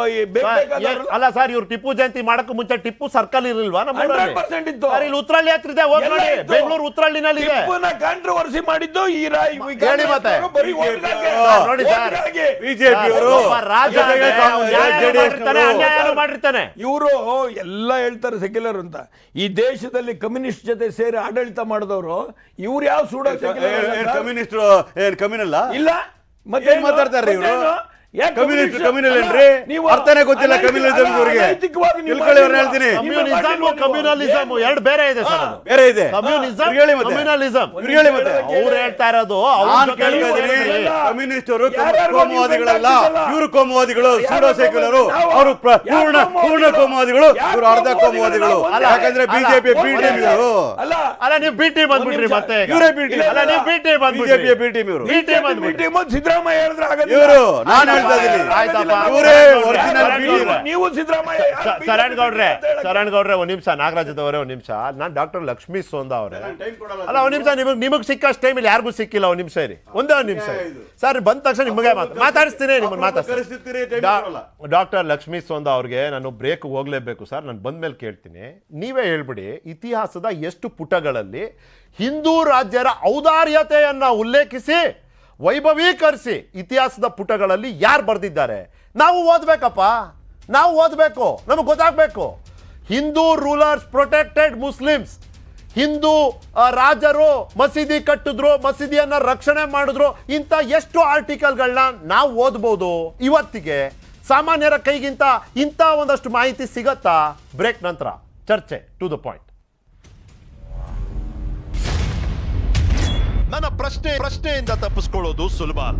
ಸರ್, ಏನ್- ಅಲ್ಲ ಸರ್ ಇವ್ರು ಟಿಪ್ಪು ಜಯಂತಿ ಮಾಡಕ್ಕೂ ಮುಂಚೆ ಟಿಪ್ಪು ಸರ್ಕಲ್ ಇರಲಿಲ್ವಾ ನಮ್ಮ ಊರಲ್ಲಿ? 100% ಇತ್ತು. ಸರ್, ಇಲ್ಲಿ ಉತ್ರಳ್ಳಿ ಹತ್ರ ಇದೆ ಹೋಗಿ ನೋಡಿ ಬೆಂಗಳೂರು ಉತ್ರಳ್ಳಿನಲ್ಲಿ ಇದೆ ಟಿಪ್ಪುನ ಕಾಂಟ್ರವರ್ಸಿ ಮಾಡಿದ್ದು ಈ ರಾ- ಈ ಹೇಳಿ ಮತ್ತೆ. ಕಾಂಗ್ರೆಸ್ನವರು ಬರೀ ಓಟ್ಗಾಗಿ. ಸರ್, ನೋಡಿ ಸರ್. ಓಟ್ಗಾಗಿ. ಬಿಜೆಪಿ ಅವರು ಒಬ್ಬ ರಾಜ ಅಂದ್ರೆ ಅವ್ನು ನ್ಯಾಯ ಮಾಡಿರ್ತಾನೆ, ಅನ್ಯಾಯನೂ ಮಾಡಿರ್ತಾನೆ ಇವರು ಎಲ್ಲ ಹೇಳ್ತಾರೆ ಸೆಕ್ಯುಲರ್ ಅಂತ ಈ ದೇಶದಲ್ಲಿ ಕಮ್ಯುನಿಸ್ಟ್ ಜೊತೆ ಸೇರಿ ಆಡಳಿತ ಮಾಡಿದವರು ಇವ್ರು ಯಾವ ಸೂಡೋ ಸೆಕ್ಯುಲರ್ ಕಮ್ಯುನಿಸ್ಟ್ ಏನ್ ಕಮ್ಯುನಲ್ಲ ಇಲ್ಲ ಮತ್ತೆ ಏನ್ ಮಾತಾಡ್ತಾರೆ ಇವ್ರು? ಯಾಕೆ ಕಮ್ಯುನಿಸ್ಟ್ communist? ಕಮ್ಯುನಲ್ ಅಲ್ಲ, ಏನ್ರಿ ನೀವು ಅರ್ಥನೇ ಗೊತ್ತಿಲ್ಲ ಅನೈತಿಕ- ಕಮ್ಯುನಲಿಸಂ ಅಲ್ಲ, ಇವ್ರಿಗೆ ಅನೈತಿಕವಾಗಿ ನೀವು ತಿಳ್ಕೊಳ್ಳಿ ಅವ್ರನ್ನ ಮಾಡಿಲ್ವಾ? ಹೇಳ್ತೀನಿ ನಿಮ್ಮ ಕಮ್ಯುನಿಸಮ್ ಮಾಡಿಲ್ವಾ ನೀವು? ಕಮ್ಯುನಲಿಸಮ್ ಎರಡು ಬೇರೆ ಇದೆ ಸರ್ ಅದು. ಬೇರೆ ಇದೆ ಕಮ್ಯುನಿಸಮ್ ಇವ್ರಿಗೆ ಹೇಳಿ ಮತ್ತೆ. ಕಮ್ಯುನಲಿಸಮ್ ಇವ್ರಿಗೆ ಹೇಳಿ ಮತ್ತೆ. ಅವ್ರು ಹೇಳ್ತಾ ಇರೋದು ಅವ್ರ ನಾನ್ ಜೊತೆ ಕೇಳ್ತಾ ಇವ್ರು ಇದ್ದೀನಿ ಸೇರಿ. ಕಮ್ಯುನಿಸ್ಟರು ಯಾರ್ಯಾರು ಕೋಮುವಾದಿಗಳಲ್ಲ ನೀವು ಬೆಂಡ್ ಇವರು ಕೋಮುವಾದಿಗಳು ಯಾರು ಸೂಡೋ ಸೈಕಲರು ನಾವು- ಅವರು ಪ್ರ- ಯಾರು ಪೂರ್ಣ ಕೋಮುವಾದಿಗಳು? ಪೂರ್ಣ ಕೋಮುವಾದಿಗಳು ಯಾರು ಇವರು ಅರ್ಧ ಕೋಮುವಾದಿಗಳು ಕೋಮುವಾದಿಗಳು? ಅಲ್ಲ, ಯಾಕಂದ್ರೆ ಅಲ್ಲ, ಬಿಜೆಪಿ ಅಲ್ಲ, ಬಿ ಒಂದೇ ಟೀಮ್ ಇವರು ಅಲ್ಲ ಅಲ್ಲ ನೀವು ಬಿ ಟೀಮ್ ಬಂದ್ಬಿಟ್ರಿ ಮತ್ತೆ ಈಗ. ಇವರೇ ಬಿ ಟೀಮ್ ಅಲ್ಲ ನೀವು ಬಿ ಟೀಮ್ ಬಿಜೆಪಿಯ ಬಂದ್ಬಿಟ್ರಿ ಬಿ ಟೀಮ್ ಇವರು ಬಿ ಟೀಮ್ ಬಂದ್ಬಿಟ್ರಿ ಟೀಮ್ ಸಿದ್ದರಾಮಯ್ಯ ಹೇಳಿದ್ರೆ ಆಗೋದಿಲ್ಲ. ಇವರು ನಾನು ಹೇಳ್ತಾ ಇದ್ದೀನಿ ಆಯ್ತಪ್ಪ. ಇವರೇ ಯಾರು ಒರಿಜಿನಲ್ ಯಾರು ಬಿ ಯಾರು ಟೀಮ್ ಯಾರು ನೀವು ಸಿದ್ದರಾಮಯ್ಯ ಯಾರು ಚ- BJP ಚರಣ್ ಗೌಡ್ರೆ ಅಂತ ಹೇಳಕ್ಕೆ? ಚರಣ್ ಗೌಡ್ರೆ ಒಂದ್ ನಿಮಿಷ ನಾಗರಾಜದವರೇ ಒಂದ್ ನಿಮಿಷ ನಾನ್ ಡಾಕ್ಟರ್ ಲಕ್ಷ್ಮೀ ಸೋಂದ ಅವರೇ time ಕೊಡಲ್ಲ ಅಲ್ಲ ಒಂದ್ ನಿಮಿಷ ನಿಮಗ್ ನಿಮಗ್ ಸಿಕ್ಕಷ್ಟು ಟೈಮ್ ಇಲ್ಲಿ ಯಾರಿಗೂ ಸಿಕ್ಕಿಲ್ಲ ಒಂದ್ ನಿಮಿಷ ಇರಿ ಒಂದೇ ಒಂದ್ ನಿಮಿಷ ಸರ್ ಬಂದ ತಕ್ಷಣ ನಿಮಗೆ ಮಾತು ಮಾತಾಡಿಸ್ತೀನಿ ನಿಮ್ಮನ್ನ ಮಾತಾಡ್ತೀನಿ ಕರೆಸ್ತಿರ್ತೀರಿ, time ಕೊಡಲ್ಲ. ಡಾಕ್ಟರ್ ಲಕ್ಷ್ಮೀ ಸೋಂದ ಅವ್ರಿಗೆ ನಾನು ಬ್ರೇಕ್ ಹೋಗ್ಲೇಬೇಕು ಸರ್ ನಾನು ಬಂದ್ಮೇಲೆ ಕೇಳ್ತೀನಿ ನೀವೇ ಹೇಳ್ಬಿಡಿ ಇತಿಹಾಸದ ಎಷ್ಟು ಪುಟಗಳಲ್ಲಿ ಹಿಂದೂ ರಾಜ್ಯರ ಔದಾರ್ಯತೆಯನ್ನ ಉಲ್ಲೇಖಿಸಿ ವೈಭವೀಕರಿಸಿ ಇತಿಹಾಸದ ಪುಟಗಳಲ್ಲಿ ಯಾರು ಬರೆದಿದ್ದಾರೆ ನಾವು ಓದ್ಬೇಕಪ್ಪ ನಾವು ಓದಬೇಕು ನಮಗೆ ಗೊತ್ತಾಗಬೇಕು Hindu rulers protected Muslims Hindu ಆ, ರಾಜರು ಮಸೀದಿ ಕಟ್ಟಿದ್ರು ಮಸೀದಿಯನ್ನ ರಕ್ಷಣೆ ಮಾಡಿದ್ರು ಇಂಥ ಎಷ್ಟು ಆರ್ಟಿಕಲ್ಗಳನ್ನ ನಾವು ಓದ್ಬೋದು ಇವತ್ತಿಗೆ ಸಾಮಾನ್ಯರ ಕೈಗಿಂತ ಇಂಥ ಒಂದಷ್ಟು ಮಾಹಿತಿ ಸಿಗತ್ತಾ ಬ್ರೇಕ್ ನಂತರ ಚರ್ಚೆ ಟು ದ ಪಾಯಿಂಟ್ ನನ್ನ ಪ್ರಶ್ನೆ ಪ್ರಶ್ನೆಯಿಂದ ತಪ್ಪಿಸ್ಕೊಳ್ಳೋದು ಸುಲಭ ಅಲ್ಲ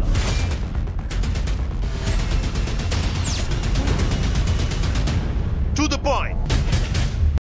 ಟು ದ ಪಾಯಿಂಟ್